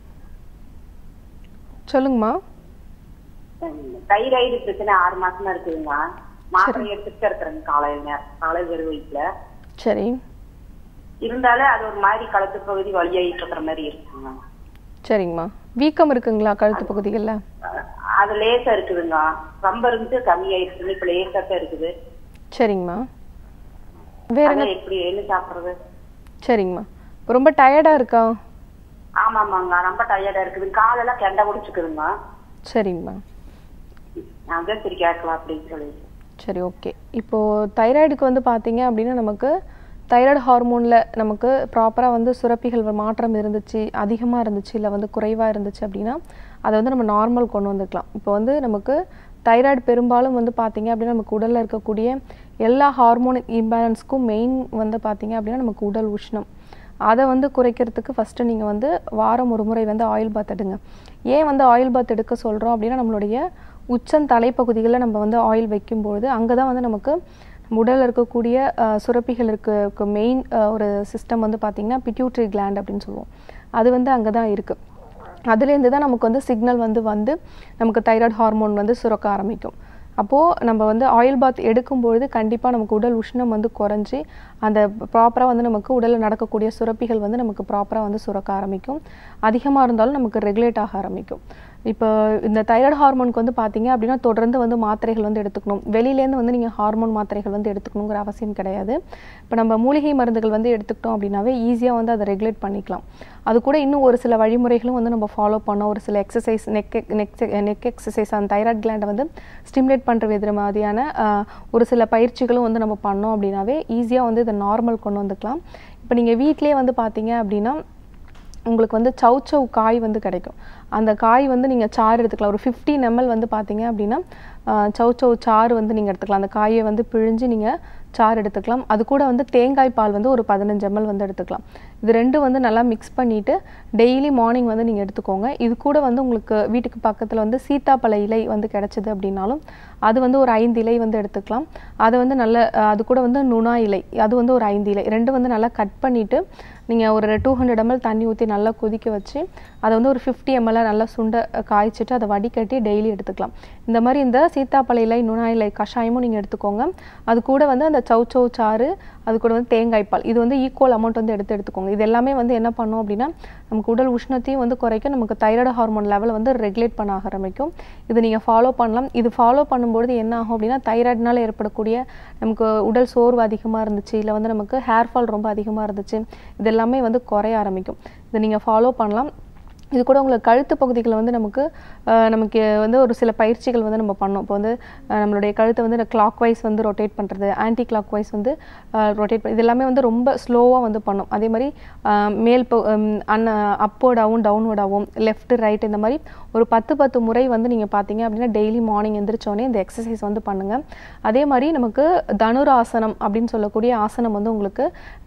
சொல்லுங்கம்மா தைராய்டு பிரச்சனை ஆறு மாசமா இருக்குதுங்க மாத்திரை எடுத்துட்டு இருக்கிறேங்க காலையில நேரம் காலை வெறும் வயிற்றுல சரி இருந்தாலும் அது ஒரு மாதிரி கழுத்து பகுதி வழியாயிட்டு இருக்கிற மாதிரி இருக்குங்க சரிங்கம்மா வீக்கம் இருக்குங்களா கழுத்து பகுதிகளில் அஹ் அது லேசா இருக்குதுங்க ரொம்ப இருந்து கம்மியாயிருக்குது இப்ப லேசா தான் இருக்குது சரிங்கம்மா வேற என்ன அதான் எப்படி என்ன சாப்பிடுறது சரிங்கம்மா இப்போ ரொம்ப டயர்டாக இருக்கா ஆமாமாங்க ரொம்ப டயர்டா இருக்குது காலெல்லாம் கெண்ட முடிச்சுக்குதுங்க சரிங்கம்மா நான் தான் சரி கேட்கலாம் அப்படின்னு சொல்லிட்டு சரி ஓகே இப்போது தைராய்டுக்கு வந்து பார்த்தீங்க அப்படின்னா நமக்கு தைராய்டு ஹார்மோனில் நமக்கு ப்ராப்பராக வந்து சுரப்பிகள் வ- மாற்றம் இருந்துச்சு அதிகமாக இருந்துச்சு இல்லை வந்து குறைவாக இருந்துச்சு அப்படின்னா அதை வந்து நம்ம நார்மல் கொண்டு வந்துக்கலாம் இப்போ வந்து நமக்கு தைராய்டு பெரும்பாலும் வந்து பார்த்தீங்க அப்படின்னா நமக்கு உடலில் இருக்கக்கூடிய எல்லா ஹார்மோன் இம்பேலன்ஸ்க்கும் மெயின் வந்து பார்த்தீங்க அப்படின்னா நமக்கு உடல் உஷ்ணம் அதை வந்து குறைக்கிறதுக்கு ஃபஸ்ட்டு நீங்கள் வந்து வாரம் ஒரு முறை வந்து ஆயில் பாத் எடுங்க ஏன் வந்து ஆயில் பாத் எடுக்க சொல்கிறோம் அப்படின்னா நம்மளுடைய உச்சம் தலைப்பகுதிகளில் நம்ம வந்து ஆயில் வைக்கும்பொழுது அங்கே தான் வந்து நமக்கு நம்ம உடலில் இருக்கக்கூடிய அஹ், சுரப்பிகள் இருக்க மெயின் ஒரு சிஸ்டம் வந்து பார்த்திங்கன்னா பிட்யூட்ரி gland அப்படின்னு சொல்லுவோம் அது வந்து அங்கே தான் இருக்குது அதுலேருந்து தான் நமக்கு வந்து சிக்னல் வந்து வந்து நமக்கு தைராய்டு ஹார்மோன் வந்து சுரக்க ஆரம்பிக்கும் அப்போது நம்ம வந்து ஆயில் பாத் எடுக்கும்பொழுது கண்டிப்பாக நமக்கு உடல் உஷ்ணம் வந்து குறைஞ்சி அந்த ப்ராப்பராக வந்து நமக்கு உடலில் நடக்கக்கூடிய சுரப்பிகள் வந்து நமக்கு ப்ராப்பராக வந்து சுரக்க ஆரம்பிக்கும் அதிகமாக இருந்தாலும் நமக்கு ரெகுலேட் ஆக ஆரம்பிக்கும் இப்போ இந்த தைராய்டு ஹார்மோனுக்கு வந்து பார்த்தீங்க அப்படின்னா தொடர்ந்து வந்து மாத்திரைகள் வந்து எடுத்துக்கணும் வெளியிலேருந்து வந்து நீங்கள் ஹார்மோன் மாத்திரைகள் வந்து எடுத்துக்கணுங்கிற அவசியம் கிடையாது இப்போ நம்ம மூலிகை மருந்துகள் வந்து எடுத்துக்கிட்டோம் அப்படின்னாவே ஈஸியாக வந்து அதை ரெகுலேட் பண்ணிக்கலாம் அது கூட இன்னும் ஒரு சில வழிமுறைகளும் வந்து நம்ம ஃபாலோ பண்ணோம் ஒரு சில exercise neck neck neck exercise அந்த தைராய்டு கிளாண்டை வந்து ஸ்டிமுலேட் பண்ணுற வித மாதிரியான ஆஹ், ஒரு சில பயிற்சிகளும் வந்து நம்ம பண்ணோம் அப்படின்னாவே ஈஸியாக வந்து இதை நார்மல் கொண்டு வந்துக்கலாம் இப்போ நீங்கள் வீட்டிலேயே வந்து பார்த்தீங்க அப்படின்னா உங்களுக்கு வந்து சௌ சௌ காய் வந்து கிடைக்கும் அந்த காய் வந்து நீங்கள் சாறு எடுத்துக்கலாம் ஒரு 15 ml வந்து பார்த்தீங்க அப்படின்னா ஆஹ், சௌ சௌ சாறு வந்து நீங்கள் எடுத்துக்கலாம் அந்த காயை வந்து பிழிஞ்சு நீங்கள் சாறு எடுத்துக்கலாம் அது கூட வந்து தேங்காய் பால் வந்து ஒரு பதினஞ்சு ml வந்து எடுத்துக்கலாம் இது ரெண்டும் வந்து நல்லா மிக்ஸ் பண்ணிவிட்டு டெய்லி மார்னிங் வந்து நீங்கள் எடுத்துக்கோங்க இது கூட வந்து உங்களுக்கு வீட்டுக்கு பக்கத்தில் வந்து சீத்தாப்பழ இலை வந்து கிடைச்சது அப்படின்னாலும் அது வந்து ஒரு ஐந்து இலை வந்து எடுத்துக்கலாம் அதை வந்து நல்ல அஹ், அது கூட வந்து நுணா இலை அது வந்து ஒரு ஐந்து இலை ரெண்டும் வந்து நல்லா கட் பண்ணிவிட்டு நீங்கள் ஒரு டூ ஹண்ட்ரட் ml தண்ணி ஊற்றி நல்லா கொதிக்க வச்சு அதை வந்து ஒரு ஃபிஃப்டி எம்எல்ல நல்லா சுண்ட அஹ், காய்ச்சிட்டு அதை வடிகட்டி டெய்லி எடுத்துக்கலாம் இந்த மாதிரி இந்த சீத்தாப்பழ இலை நுணா இலை கஷாயமும் நீங்கள் எடுத்துக்கோங்க அது கூட வந்து அந்த சௌச்சௌ சாறு அது கூட வந்து தேங்காய் பால் இது வந்து ஈக்குவல் அமௌண்ட் வந்து எடுத்து எடுத்துக்கோங்க இது எல்லாமே வந்து என்ன பண்ணும் அப்படின்னா நமக்கு உடல் உஷ்ணத்தையும் வந்து குறைக்கும் நமக்கு தைராய்டு ஹார்மோன் லெவலை வந்து ரெகுலேட் பண்ண ஆரம்பிக்கும் இது நீங்கள் ஃபாலோ பண்ணலாம் இது ஃபாலோ பண்ணும்பொழுது என்ன ஆகும் அப்படின்னா தைராய்டுனால ஏற்படக்கூடிய நமக்கு உடல் சோர்வு அதிகமாக இருந்துச்சு இல்லை வந்து நமக்கு ஹேர் ஃபால் ரொம்ப அதிகமாக இருந்துச்சு இது எல்லாமே வந்து குறைய ஆரம்பிக்கும் இதை நீங்கள் ஃபாலோ பண்ணலாம் இது கூட உங்களுக்கு கழுத்து பகுதிகளில் வந்து நமக்கு அஹ், நமக்கு வந்து ஒரு சில பயிற்சிகள் வந்து நம்ம பண்ணோம் இப்போ வந்து அஹ், நம்மளுடைய கழுத்தை வந்து கிளாக் வைஸ் வந்து ரொட்டேட் பண்ணுறது ஆன்டி கிளாக் வைஸ் வந்து ரொட்டேட் பண்ணி இது எல்லாமே வந்து ரொம்ப ஸ்லோவாக வந்து பண்ணோம் அதே மாதிரி அஹ், மேல் அன் அப்போடாகவும் டவுன்வோர்டாகவும் லெஃப்ட் ரைட் இந்த மாதிரி ஒரு பத்து பத்து முறை வந்து நீங்கள் பார்த்தீங்க அப்படின்னா டெய்லி மார்னிங் எந்திரிச்சோடனே இந்த எக்ஸசைஸ் வந்து பண்ணுங்கள் அதே மாதிரி நமக்கு தனுராசனம் அப்படின்னு சொல்லக்கூடிய ஆசனம் வந்து உங்களுக்கு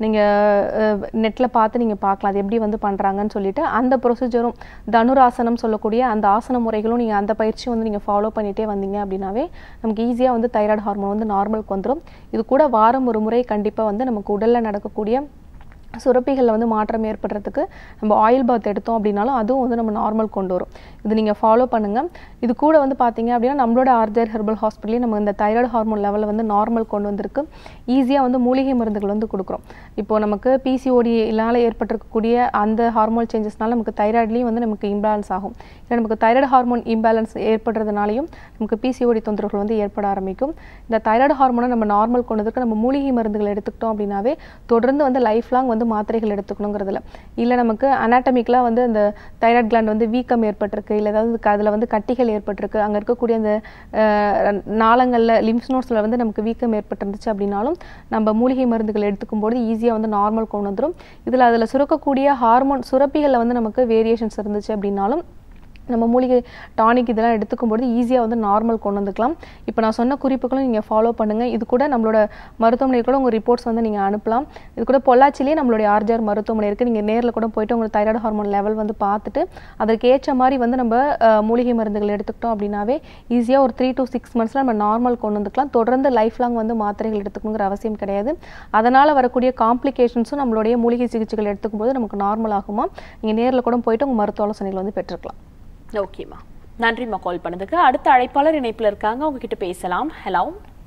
நீங்கள் நெட்டில் பார்த்து நீங்கள் பார்க்கலாம் அது எப்படி வந்து பண்ணுறாங்கன்னு சொல்லிட்டு அந்த ப்ரொசீஜரும் தனுராசனம் சொல்லக்கூடிய அந்த ஆசன முறைகளும் நீங்கள் அந்த பயிற்சியும் வந்து நீங்கள் ஃபாலோ பண்ணிகிட்டே வந்தீங்க அப்படின்னாவே நமக்கு ஈஸியாக வந்து தைராய்டு ஹார்மோன் வந்து நார்மலுக்கு வந்துடும் இது கூட வாரம் ஒரு முறை கண்டிப்பாக வந்து நமக்கு உடலில் நடக்கக்கூடிய சுரப்பிகளில் வந்து மாற்றம் ஏற்படுறதுக்கு நம்ம ஆயில் பாத் எடுத்தோம் அப்படின்னாலும் அதுவும் வந்து நம்ம நார்மல் கொண்டு வரும் இது நீங்கள் ஃபாலோ பண்ணுங்கள் இது கூட வந்து பார்த்தீங்க அப்படின்னா நம்மளோட ஆர்ஜர் ஹெர்பல் ஹாஸ்பிட்டலே நம்ம இந்த தைராய்டு ஹார்மோன் லெவலில் வந்து நார்மல் கொண்டு வந்திருக்கு ஈஸியாக வந்து மூலிகை மருந்துகள் வந்து கொடுக்குறோம் இப்போ நமக்கு பிசிஓடினால ஏற்பட்டிருக்கக்கூடிய அந்த ஹார்மோன் சேஞ்சஸ்னால நமக்கு தைராய்ட்லேயும் வந்து நமக்கு இம்பேலன்ஸ் ஆகும் இல்லை நமக்கு தைராய்டு ஹார்மோன் இம்பேலன்ஸ் ஏற்படுறதுனாலையும் நமக்கு பிசிஓடி தொந்தரவுகள் வந்து ஏற்பட ஆரம்பிக்கும் இந்த தைராய்டு ஹார்மோனை நம்ம நார்மல் கொண்டதுக்கு நம்ம மூலிகை மருந்துகள் எடுத்துக்கிட்டோம் அப்படின்னாவே தொடர்ந்து வந்து லைஃப் லாங் வந்து மாத்திரைகள் எடுத்துக்கணுங்கிறதுல இல்லை நமக்கு அனாட்டமிக்கலாக வந்து அந்த தைராய்டு கிளாண்ட் வந்து வீக்கம் ஏற்பட்டிருக்கு இல்லை ஏதாவது அதில் வந்து கட்டிகள் ஏற்பட்டிருக்கு அங்கே இருக்கக்கூடிய அந்த அஹ், நாளங்களில் லிம்ஸ் நோட்ஸில் வந்து நமக்கு வீக்கம் ஏற்பட்டிருந்துச்சு அப்படின்னாலும் நம்ம மூலிகை மருந்துகள் எடுத்துக்கும் போது ஈஸியாக வந்து நார்மல் கொண்டு வந்துடும் இதில் அதில் சுரக்கக்கூடிய ஹார்மோன் சுரப்பிகளில் வந்து நமக்கு வேரியேஷன்ஸ் இருந்துச்சு அப்படின்னாலும் நம்ம மூலிகை டானிக் இதெல்லாம் எடுத்துக்கும் பொழுது ஈஸியாக வந்து நார்மல் கொண்டு வந்துக்கலாம் இப்போ நான் சொன்ன குறிப்புகளும் நீங்கள் ஃபாலோ பண்ணுங்கள் இது கூட நம்மளோட மருத்துவமனையில் கூட உங்கள் ரிப்போர்ட்ஸ் வந்து நீங்கள் அனுப்பலாம் இது கூட பொள்ளாச்சிலேயே நம்மளுடைய ஆர்ஜிஆர் மருத்துவமனை இருக்குது நீங்கள் நேரில் கூட போயிட்டு உங்கள் தைராய்டு ஹார்மோன் லெவல் வந்து பார்த்துட்டு அதற்கு ஏற்ற மாதிரி வந்து நம்ம அஹ், மூலிகை மருந்துகள் எடுத்துக்கிட்டோம் அப்படின்னாவே ஈஸியாக ஒரு த்ரீ to சிக்ஸ் மந்த்ஸில் நம்ம நார்மல் கொண்டு வந்துக்கலாம் தொடர்ந்து லைஃப் லாங் வந்து மாத்திரைகள் எடுத்துக்கணுங்கிற அவசியம் கிடையாது அதனால் வரக்கூடிய காம்ப்ளிகேஷன்ஸும் நம்மளுடைய மூலிகை சிகிச்சைகள் எடுத்துக்கும் போது நமக்கு நார்மல் ஆகுமா நீங்கள் நேரில் கூட போயிட்டு உங்கள் மருத்துவ ஆலோசனைகள் வந்து பெற்றுக்கலாம் ஓகேம்மா நன்றிம்மா கால் பண்ணதுக்கு அடுத்த அழைப்பாளர் இணைப்புல இருக்காங்க உங்ககிட்ட பேசலாம் ஹலோ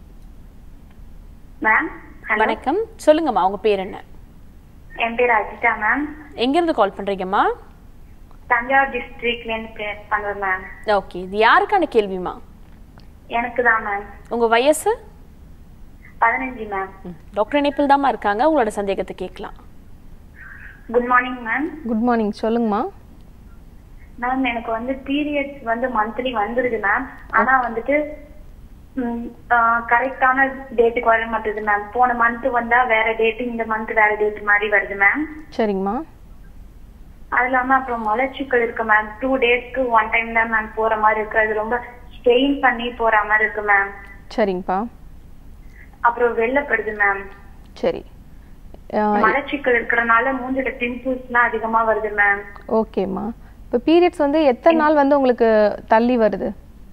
மேம் ஹலோ வணக்கம் சொல்லுங்கம்மா உங்க பேர் என்ன என் பேர் அஜிதா மேம் எங்கிருந்து கால் பண்றீங்கம்மா தஞ்சாவூர் டிஸ்ட்ரிக்ட்ல இருந்து பே- பண்றேன் மேம் ஓகே இது யாருக்கான கேள்விமா எனக்கு தான் மேம் உங்க வயசு பதினஞ்சு மேம் ம், டாக்டர் இணைப்பில் தாம்மா இருக்காங்க உங்களோட சந்தேகத்தை கேட்கலாம் good morning ma'am good morning சொல்லுங்கம்மா மேம் எனக்கு வந்து பீரியட்ஸ் வந்து மந்த்லி வந்துருது மேம் ஆனா வந்துட்டு கரெக்டான டேட்டுக்கு வர மாட்டேது மேம் போன மந்த் வந்தா வேற டேட் இந்த மந்த் வேற டேட் மாதிரி வருது மேம் சரிங்கம்மா அது இல்லாம அப்புறம் மலச்சிக்கல் இருக்கு மேம் டூ டேஸ்க்கு ஒன் டைம் தான் மேம் போற மாதிரி இருக்கு அது ரொம்ப ஸ்ட்ரெயின் பண்ணி போற மாதிரி இருக்கு மேம் சரிங்கப்பா அப்புறம் வெள்ளப்படுது மேம் சரி ஆஹ் மலச்சிக்கல் இருக்கிறனால மூஞ்சில பிம்பிள்ஸ் எல்லாம் அதிகமா வருது மேம் ஓகேம்மா இப்போ பீரியட்ஸ் வந்து எத்தனை நாள் வந்து உங்களுக்கு தள்ளி வருது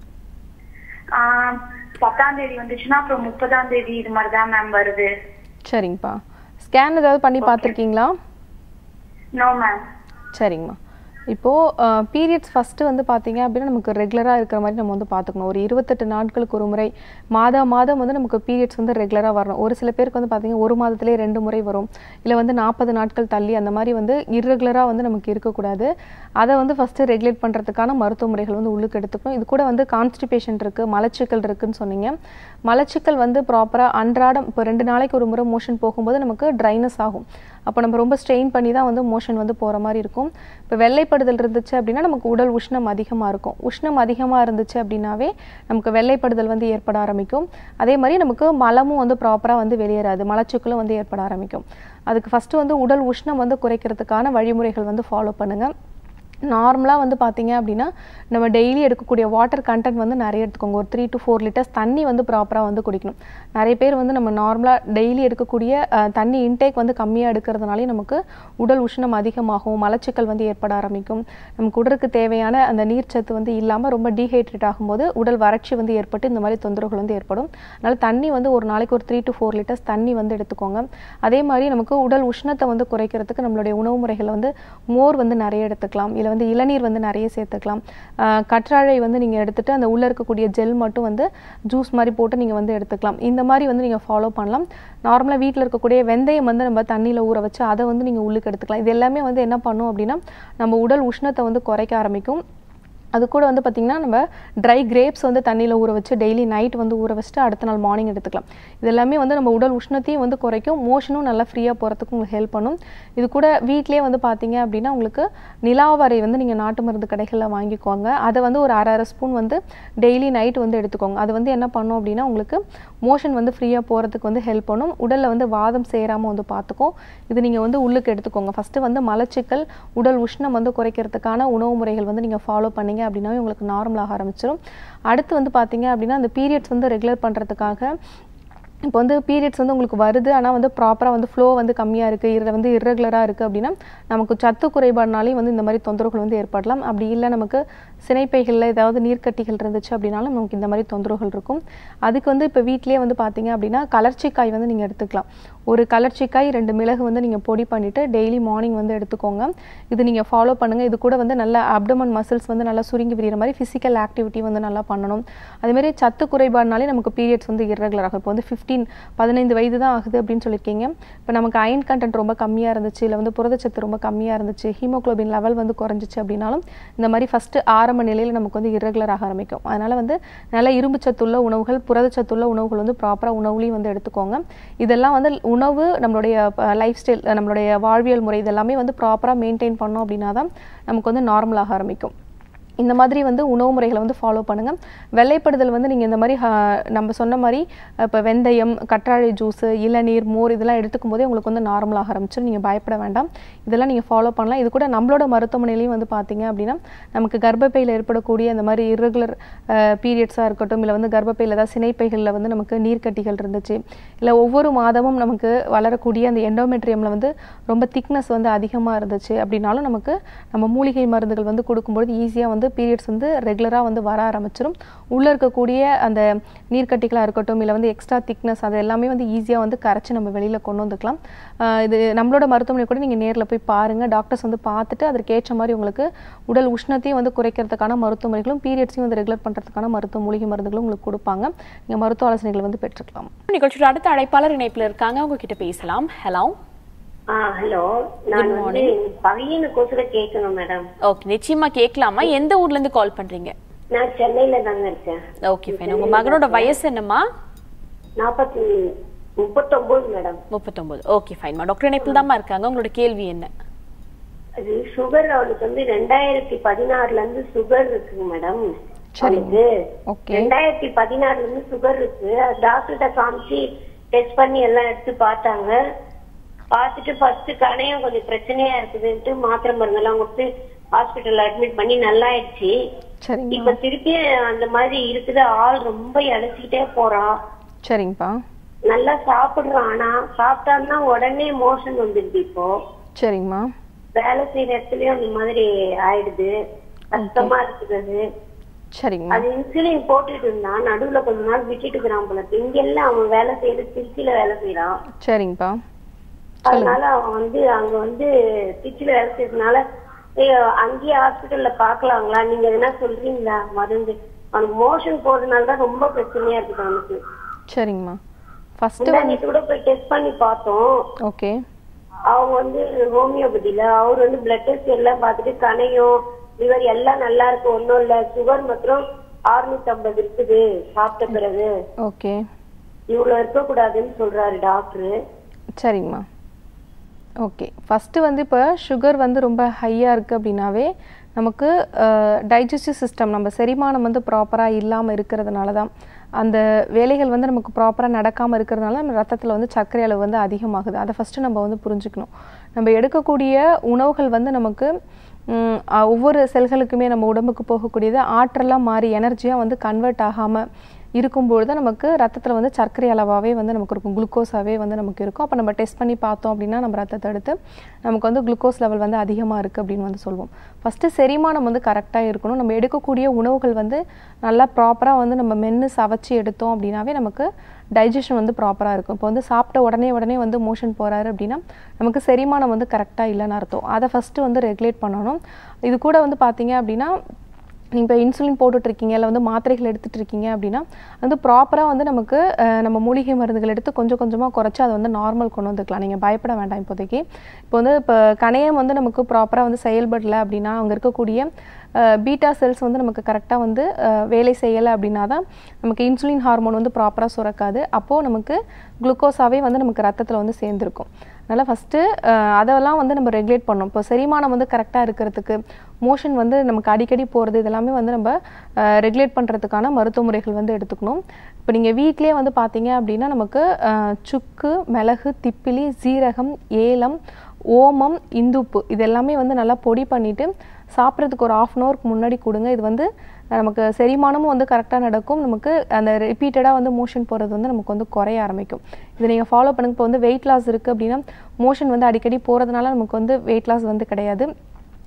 ஆஹ் பத்தாம் தேதி வந்துச்சுன்னா அப்புறம் முப்பதாம் தேதி இது மாதிரி தான் மேம் வருது சரிங்கப்பா ஸ்கேன் ஏதாவது பண்ணி பார்த்துருக்கீங்களா நோ மேம் சரிங்கம்மா இப்போது பீரியட்ஸ் ஃபஸ்ட்டு வந்து பார்த்தீங்க அப்படின்னா நமக்கு ரெகுலராக இருக்கிற மாதிரி நம்ம வந்து பார்த்துக்கணும் ஒரு இருபத்தெட்டு நாட்களுக்கு ஒரு முறை மாதா மாதம் வந்து நமக்கு பீரியட்ஸ் வந்து ரெகுலராக வரணும் ஒரு சில பேருக்கு வந்து பார்த்தீங்கன்னா ஒரு மாதத்துலேயே ரெண்டு முறை வரும் இல்லை வந்து நாற்பது நாட்கள் தள்ளி அந்த மாதிரி வந்து இர்ரெகுலராக வந்து நமக்கு இருக்கக்கூடாது அதை வந்து ஃபஸ்ட்டு ரெகுலேட் பண்ணுறதுக்கான மருத்துவ முறைகள் வந்து உள்ளுக்கு எடுத்துக்கணும் இது கூட வந்து கான்ஸ்டிபேஷன் இருக்குது மலச்சிக்கல் இருக்குன்னு சொன்னீங்க மலச்சிக்கல் வந்து ப்ராப்பராக அன்றாடம் இப்போ ரெண்டு நாளைக்கு ஒரு முறை மோஷன் போகும்போது நமக்கு ட்ரைனஸ் ஆகும் அப்போ நம்ம ரொம்ப ஸ்ட்ரெயின் பண்ணி தான் வந்து மோஷன் வந்து போகிற மாதிரி இருக்கும் இப்போ வெள்ளைப்படுதல் இருந்துச்சு அப்படின்னா நமக்கு உடல் உஷ்ணம் அதிகமாக இருக்கும் உஷ்ணம் அதிகமாக இருந்துச்சு அப்படின்னாவே நமக்கு வெள்ளைப்படுதல் வந்து ஏற்பட ஆரம்பிக்கும் அதே மாதிரி நமக்கு மலமும் வந்து ப்ராப்பராக வந்து வெளியேறாது மலச்சிக்கலும் வந்து ஏற்பட ஆரம்பிக்கும் அதுக்கு ஃபஸ்ட்டு வந்து உடல் உஷ்ணம் வந்து குறைக்கிறதுக்கான வழிமுறைகள் வந்து ஃபாலோ பண்ணுங்கள் நார்மலாக வந்து பார்த்தீங்க அப்படின்னா நம்ம டெய்லி எடுக்கக்கூடிய வாட்டர் கண்டென்ட் வந்து நிறைய எடுத்துக்கோங்க ஒரு த்ரீ to ஃபோர் லிட்டர்ஸ் தண்ணி வந்து ப்ராப்பராக வந்து குடிக்கணும் நிறைய பேர் வந்து நம்ம நார்மலாக டெய்லி எடுக்கக்கூடிய அஹ், தண்ணி இன்டேக் வந்து கம்மியாக எடுக்கிறதுனாலே நமக்கு உடல் உஷ்ணம் அதிகமாகும் மலச்சிக்கல் வந்து ஏற்பட ஆரம்பிக்கும் நமக்கு உடலுக்கு தேவையான அந்த நீர்ச்சத்து வந்து இல்லாமல் ரொம்ப டீஹைட்ரேட் ஆகும்போது உடல் வறட்சி வந்து ஏற்பட்டு இந்த மாதிரி தொந்தரவுகள் வந்து ஏற்படும் அதனால் தண்ணி வந்து ஒரு நாளைக்கு ஒரு த்ரீ to ஃபோர் லிட்டர்ஸ் தண்ணி வந்து எடுத்துக்கோங்க அதே மாதிரி நமக்கு உடல் உஷ்ணத்தை வந்து குறைக்கிறதுக்கு நம்மளுடைய உணவு முறைகளை வந்து மோர் வந்து நிறைய எடுத்துக்கலாம் இல்லை வந்து இளநீர் வந்து நிறைய சேர்த்துக்கலாம் ஆஹ் கற்றாழை வந்து நீங்கள் எடுத்துட்டு அந்த உள்ளே இருக்கக்கூடிய ஜெல் மட்டும் வந்து ஜூஸ் மாதிரி போட்டு நீங்கள் வந்து எடுத்துக்கலாம் இந்த மாதிரி வந்து நீங்கள் ஃபாலோ பண்ணலாம் நார்மலாக வீட்டில் இருக்கக்கூடிய வெந்தயம் வந்து நம்ம தண்ணியில் ஊற வச்சு அதை வந்து நீங்கள் உள்ளுக்கு எடுத்துக்கலாம் இது எல்லாமே வந்து என்ன பண்ணும் அப்படின்னா நம்ம உடல் உஷ்ணத்தை வந்து குறைக்க ஆரம்பிக்கும் அது கூட வந்து பார்த்திங்கன்னா நம்ம ட்ரை கிரேப்ஸ் வந்து தண்ணியில் ஊற வச்சு டெய்லி நைட் வந்து ஊற வச்சுட்டு அடுத்த நாள் மார்னிங் எடுத்துக்கலாம் இது எல்லாமே வந்து நம்ம உடல் உஷ்ணத்தையும் வந்து குறைக்கும் மோஷனும் நல்லா ஃப்ரீயாக போகிறதுக்கு உங்களுக்கு ஹெல்ப் பண்ணும் இது கூட வீட்டிலே வந்து பார்த்தீங்க அப்படின்னா உங்களுக்கு நிலாவரை வந்து நீங்கள் நாட்டு மருந்து கடைகளில் வாங்கிக்கோங்க அதை வந்து ஒரு அரை அரை ஸ்பூன் வந்து டெய்லி நைட் வந்து எடுத்துக்கோங்க அது வந்து என்ன பண்ணும் அப்படின்னா உங்களுக்கு மோஷன் வந்து ஃப்ரீயாக போகிறதுக்கு வந்து ஹெல்ப் பண்ணும் உடலில் வந்து வாதம் சேராமல் வந்து பார்த்துக்கும் இது நீங்கள் வந்து உள்ளுக்கு எடுத்துக்கோங்க ஃபஸ்ட்டு வந்து மலச்சிக்கல் உடல் உஷ்ணம் வந்து குறைக்கிறதுக்கான உணவு முறைகள் வந்து நீங்கள் ஃபாலோ பண்ணீங்க அப்படின்னாவே உங்களுக்கு நார்மலாக ஆரம்பிச்சிடும் அடுத்து வந்து பார்த்தீங்க அப்படின்னா அந்த பீரியட்ஸ் வந்து ரெகுலர் பண்ணுறதுக்காக இப்போ வந்து பீரியட்ஸ் வந்து உங்களுக்கு வருது ஆனால் வந்து ப்ராப்பராக வந்து ஃப்ளோ வந்து கம்மியாக இருக்குது இதில் வந்து இர்ரெகுலராக இருக்குது அப்படின்னா நமக்கு சத்து குறைபாடுனாலையும் வந்து இந்த மாதிரி தொந்தரவுகள் வந்து ஏற்படலாம் அப்படி இல்லை நமக்கு சினைப்பைகளில் ஏதாவது நீர்க்கட்டிகள் இருந்துச்சு அப்படின்னாலும் நமக்கு இந்த மாதிரி தொந்தரவுகள் இருக்கும் அதுக்கு வந்து இப்போ வீட்டிலேயே வந்து பார்த்தீங்க அப்படின்னா கலர்ச்சிக்காய் வந்து நீங்கள் எடுத்துக்கலாம் ஒரு கலர்ச்சிக்காய் ரெண்டு மிளகு வந்து நீங்கள் பொடி பண்ணிவிட்டு டெய்லி மார்னிங் வந்து எடுத்துக்கோங்க இது நீங்கள் ஃபாலோ பண்ணுங்கள் இது கூட வந்து நல்ல அப்டமன் மசில்ஸ் வந்து நல்லா சுருங்கி விரிகிற மாதிரி ஃபிசிக்கல் ஆக்டிவிட்டி வந்து நல்லா பண்ணணும் அதேமாதிரி சத்து குறைபாடுனாலே நமக்கு பீரியட்ஸ் வந்து irregular ஆகும் இப்போ வந்து ஃபிஃப்டீன் பதினைந்து வயது தான் ஆகுது அப்படின்னு சொல்லியிருக்கீங்க இப்போ நமக்கு அயன் கண்டென்ட் ரொம்ப கம்மியாக இருந்துச்சு இல்லை வந்து புரதச்சத்து ரொம்ப கம்மியாக இருந்துச்சு ஹீமோகுளோபின் லெவல் வந்து குறைஞ்சிச்சு அப்படின்னாலும் இந்த மாதிரி ஃபஸ்ட்டு ஆரம்ப நிலையில் நமக்கு வந்து irregular ஆக ஆரம்பிக்கும் அதனால் வந்து நல்ல இரும்பு சத்துள்ள உணவுகள் புரதச்சத்துள்ள உணவுகள் வந்து ப்ராப்பராக உணவுலையும் வந்து எடுத்துக்கோங்க இதெல்லாம் வந்து உணவு நம்மளுடைய லைஃப் ஸ்டைல் நம்மளுடைய வாழ்வியல் முறை இதெல்லாமே வந்து ப்ராப்பராக மெயின்டைன் பண்ணோம் அப்படின்னா தான் நமக்கு வந்து நார்மலாக ஆரம்பிக்கும் இந்த மாதிரி வந்து உணவு முறைகளை வந்து ஃபாலோ பண்ணுங்கள் வெள்ளைப்படுதல் வந்து நீங்கள் இந்த மாதிரி ஆஹ், நம்ம சொன்ன மாதிரி இப்போ வெந்தயம் கற்றாழை ஜூஸு இளநீர் மோர் இதெல்லாம் எடுத்துக்கும் போதே உங்களுக்கு வந்து நார்மலாக ஆரம்பிச்சிடும் நீங்கள் பயப்பட வேண்டாம் இதெல்லாம் நீங்கள் ஃபாலோ பண்ணலாம் இது கூட நம்மளோட மருத்துவமனையிலையும் வந்து பார்த்தீங்க அப்படின்னா நமக்கு கர்ப்பப்பையில் ஏற்படக்கூடிய இந்த மாதிரி irregular பீரியட்ஸாக இருக்கட்டும் இல்லை வந்து கர்ப்பப்பையில் ஏதாவது சினைப்பைகளில் வந்து நமக்கு நீர்க்கட்டிகள் இருந்துச்சு இல்லை ஒவ்வொரு மாதமும் நமக்கு வளரக்கூடிய அந்த எண்டோமெட்ரியமில் வந்து ரொம்ப திக்னஸ் வந்து அதிகமாக இருந்துச்சு அப்படின்னாலும் நமக்கு நம்ம மூலிகை மருந்துகள் வந்து கொடுக்கும்பொழுது ஈஸியாக வந்து பீரியட்ஸ் வந்து ரெகுலராக வந்து வர ஆரம்பிச்சிடும் உள்ளே இருக்கக்கூடிய அந்த நீர்க்கட்டிகளாக இருக்கட்டும் இல்லை வந்து எக்ஸ்ட்ரா திக்னஸ் அது எல்லாமே வந்து ஈஸியாக வந்து கரைச்சி நம்ம வெளியில் கொண்டு வந்துக்கலாம் ஆஹ் இது நம்மளோட மருத்துவமனை கூட நீங்கள் நேரில் போய் பாருங்கள் டாக்டர்ஸ் வந்து பார்த்துட்டு அதற்கேற்ற மாதிரி உங்களுக்கு உடல் உஷ்ணத்தையும் வந்து குறைக்கிறதுக்கான மருத்துவ முறைகளும் பீரியட்ஸையும் வந்து ரெகுலர் பண்ணுறதுக்கான மருத்துவ மூலிகை மருந்துகளும் உங்களுக்கு கொடுப்பாங்க நீங்கள் மருத்துவ ஆலோசனைகளை வந்து பெற்றுக்கலாம் நிகழ்ச்சியோட அடுத்த அழைப்பாளர் இணைப்புல இருக்காங்க அவங்க கிட்ட பேசலாம் ஹலோ ஆ ஹலோ நான் வந்து பையனுக்கோசரம் கேட்கணும் மேடம் ஓகே நிச்சயமா கேட்கலாமா எந்த ஊர்ல இருந்து கால் பண்றீங்க நான் சென்னையில தாங்க இருக்கேன் ஓகே ஃபைன் உங்க மகனோட வயசு என்னம்மா நாற்பத்தி முப்பத்தொன்பது மேடம் முப்பத்தொன்பது ஓகே ஃபைன்மா டாக்டர் இணைப்பில் தாம்மா இருக்காங்க உங்களோட கேள்வி என்ன அது சுகர் அவனுக்கு வந்து ரெண்டாயிரத்தி பதினாறுல இருந்து சுகர் இருக்குங்க மேடம் அவனுக்கு ஓகே ரெண்டாயிரத்தி பதினாறுல இருந்து சுகர் இருக்கு டாக்டர்கிட்ட காமிச்சு டெஸ்ட் பண்ணி எல்லாம் எடுத்து பார்த்தாங்க பார்த்துட்டு ஃபர்ஸ்ட் கணையம் கொஞ்சம் பிரச்சனையா இருக்குதுன்ட்டு மாத்திரை மருந்தெல்லாம் கொடுத்து ஹாஸ்பிட்டல்ல அட்மிட் பண்ணி நல்லா ஆயிடுச்சு சரிங்க இப்ப திருப்பி அந்த மாதிரி இருக்குது ஆள் ரொம்ப இழைச்சிக்கிட்டே போறான் சரிங்கப்பா நல்லா சாப்பிடுறான் ஆனா சாப்பிட்டான்னா உடனே மோஷன் வந்துடுது இப்போ சரிங்கம்மா வேலை செய்யற இடத்துலயும் அந்த மாதிரி ஆயிடுது கஷ்டமா இருக்குது அது சரிங்கம்மா அது இன்சுலின் போட்டுட்டு இருந்தான் நடுவுல கொஞ்ச நாள் விட்டுட்டு இருக்கிறான் போல இருக்கு. இங்க எல்லாம் அவன் வேலை செய்யறது திருச்சியில வேலை செய்யறான் சரிங்கப்பா அதனால அவன் வந்து அங்க வந்து திருச்சியில வேலை செய்யறதுனால ஏய், அங்கேயே ஹாஸ்பிட்டல்ல பாக்கலாங்களா நீங்க எதனா சொல்றீங்களா மருந்து அவனுக்கு மோஷன் போறதுனால தான் ரொம்ப பிரச்சனையா இருக்குது அவனுக்கு சரிங்கம்மா ஃபஸ்ட்டு முந்தானேத்து கூட போய் டெஸ்ட் பண்ணி பார்த்தோம் ஓகே அவங்க வந்து ஹோமியோபதியில அவர் வந்து பிளட் டெஸ்ட் எல்லாம் பார்த்துட்டு கணையம் லிவர் எல்லாம் நல்லா இருக்கு ஒண்ணும் இல்ல சுகர் மாத்திரம் 650 ஐம்பது இருக்குது சாப்பிட்ட பிறகு ஓகே இவ்வளவு இருக்க கூடாதுன்னு சொல்றாரு டாக்டர் சரிங்கம்மா ஓகே ஃபஸ்ட்டு வந்து இப்போ சுகர் வந்து ரொம்ப ஹையாக இருக்குது அப்படின்னாவே நமக்கு டைஜஸ்டிவ் சிஸ்டம் நம்ம செரிமானம் வந்து ப்ராப்பராக இல்லாமல் இருக்கிறதுனால தான் அந்த வேலைகள் வந்து நமக்கு ப்ராப்பராக நடக்காமல் இருக்கிறதுனால நம்ம ரத்தத்தில் வந்து சர்க்கரை அளவு வந்து அதிகமாகுது அதை ஃபஸ்ட்டு நம்ம வந்து புரிஞ்சுக்கணும் நம்ம எடுக்கக்கூடிய உணவுகள் வந்து நமக்கு ம், அ, ஒவ்வொரு செல்களுக்குமே நம்ம உடம்புக்கு போகக்கூடியது ஆற்றலாக மாறி எனர்ஜியாக வந்து கன்வெர்ட் ஆகாமல் இருக்கும்பொழுது நமக்கு ரத்தத்தில் வந்து சர்க்கரை அளவாகவே வந்து நமக்கு இருக்கும் குளுக்கோஸாகவே வந்து நமக்கு இருக்கும் அப்போ நம்ம டெஸ்ட் பண்ணி பார்த்தோம் அப்படின்னா நம்ம ரத்தத்தை எடுத்து நமக்கு வந்து குளுக்கோஸ் லெவல் வந்து அதிகமாக இருக்குது அப்படின்னு வந்து சொல்லுவோம் ஃபஸ்ட்டு செரிமானம் வந்து கரெக்டாக இருக்கணும் நம்ம எடுக்கக்கூடிய உணவுகள் வந்து நல்லா ப்ராப்பராக வந்து நம்ம மென்று சவைச்சி எடுத்தோம் அப்படின்னாவே நமக்கு டைஜஷன் வந்து ப்ராப்பராக இருக்கும் இப்போ வந்து சாப்பிட்ட உடனே உடனே வந்து மோஷன் போகிறாரு அப்படின்னா நமக்கு செரிமானம் வந்து கரெக்டாக இல்லைன்னு அர்த்தம் அதை ஃபஸ்ட்டு வந்து ரெகுலேட் பண்ணணும் இது கூட வந்து பார்த்தீங்க அப்படின்னா நீங்கள் இப்போ இன்சுலின் போட்டுட்ருக்கீங்க இல்லை வந்து மாத்திரைகள் எடுத்துட்டு இருக்கீங்க அப்படின்னா வந்து ப்ராப்பராக வந்து நமக்கு அஹ், நம்ம மூலிகை மருந்துகள் எடுத்து கொஞ்சம் கொஞ்சமாக குறைச்சி அதை வந்து நார்மல் கொண்டு வந்துக்கலாம் நீங்கள் பயப்பட வேண்டாம் இப்போதைக்கு இப்போ வந்து இப்போ கணையம் வந்து நமக்கு ப்ராப்பராக வந்து செயல்படலை அப்படின்னா அங்கே இருக்கக்கூடிய பீட்டா செல்ஸ் வந்து நமக்கு கரெக்டாக வந்து அஹ், வேலை செய்யலை அப்படின்னா தான் நமக்கு இன்சுலின் ஹார்மோன் வந்து ப்ராப்பராக சுரக்காது அப்போது நமக்கு குளுக்கோஸாவே வந்து நமக்கு ரத்தத்தில் வந்து சேர்ந்துருக்கும் அதனால் ஃபஸ்ட்டு அதெல்லாம் வந்து நம்ம ரெகுலேட் பண்ணணும் இப்போ செரிமானம் வந்து கரெக்டாக இருக்கிறதுக்கு மோஷன் வந்து நமக்கு அடிக்கடி போகிறது இதெல்லாமே வந்து நம்ம ரெகுலேட் பண்ணுறதுக்கான மருத்துவ முறைகள் வந்து எடுத்துக்கணும் இப்போ நீங்கள் வீட்டிலே வந்து பார்த்தீங்க அப்படின்னா நமக்கு அஹ், சுக்கு மிளகு திப்பிலி சீரகம் ஏலம் ஓமம் இந்துப்பு இது எல்லாமே வந்து நல்லா பொடி பண்ணிவிட்டு சாப்பிட்றதுக்கு ஒரு ஆஃப் அன் ஹவருக்கு முன்னாடி கொடுங்க இது வந்து நமக்கு செரிமானமும் வந்து கரெக்டாக நடக்கும் நமக்கு அந்த ரிப்பீட்டடாக வந்து மோஷன் போகிறது வந்து நமக்கு வந்து குறைய ஆரம்பிக்கும் இதை நீங்கள் ஃபாலோ பண்ணுங்க இப்போ வந்து வெயிட் லாஸ் இருக்குது அப்படின்னா மோஷன் வந்து அடிக்கடி போகிறதுனால நமக்கு வந்து வெயிட் லாஸ் வந்து கிடையாது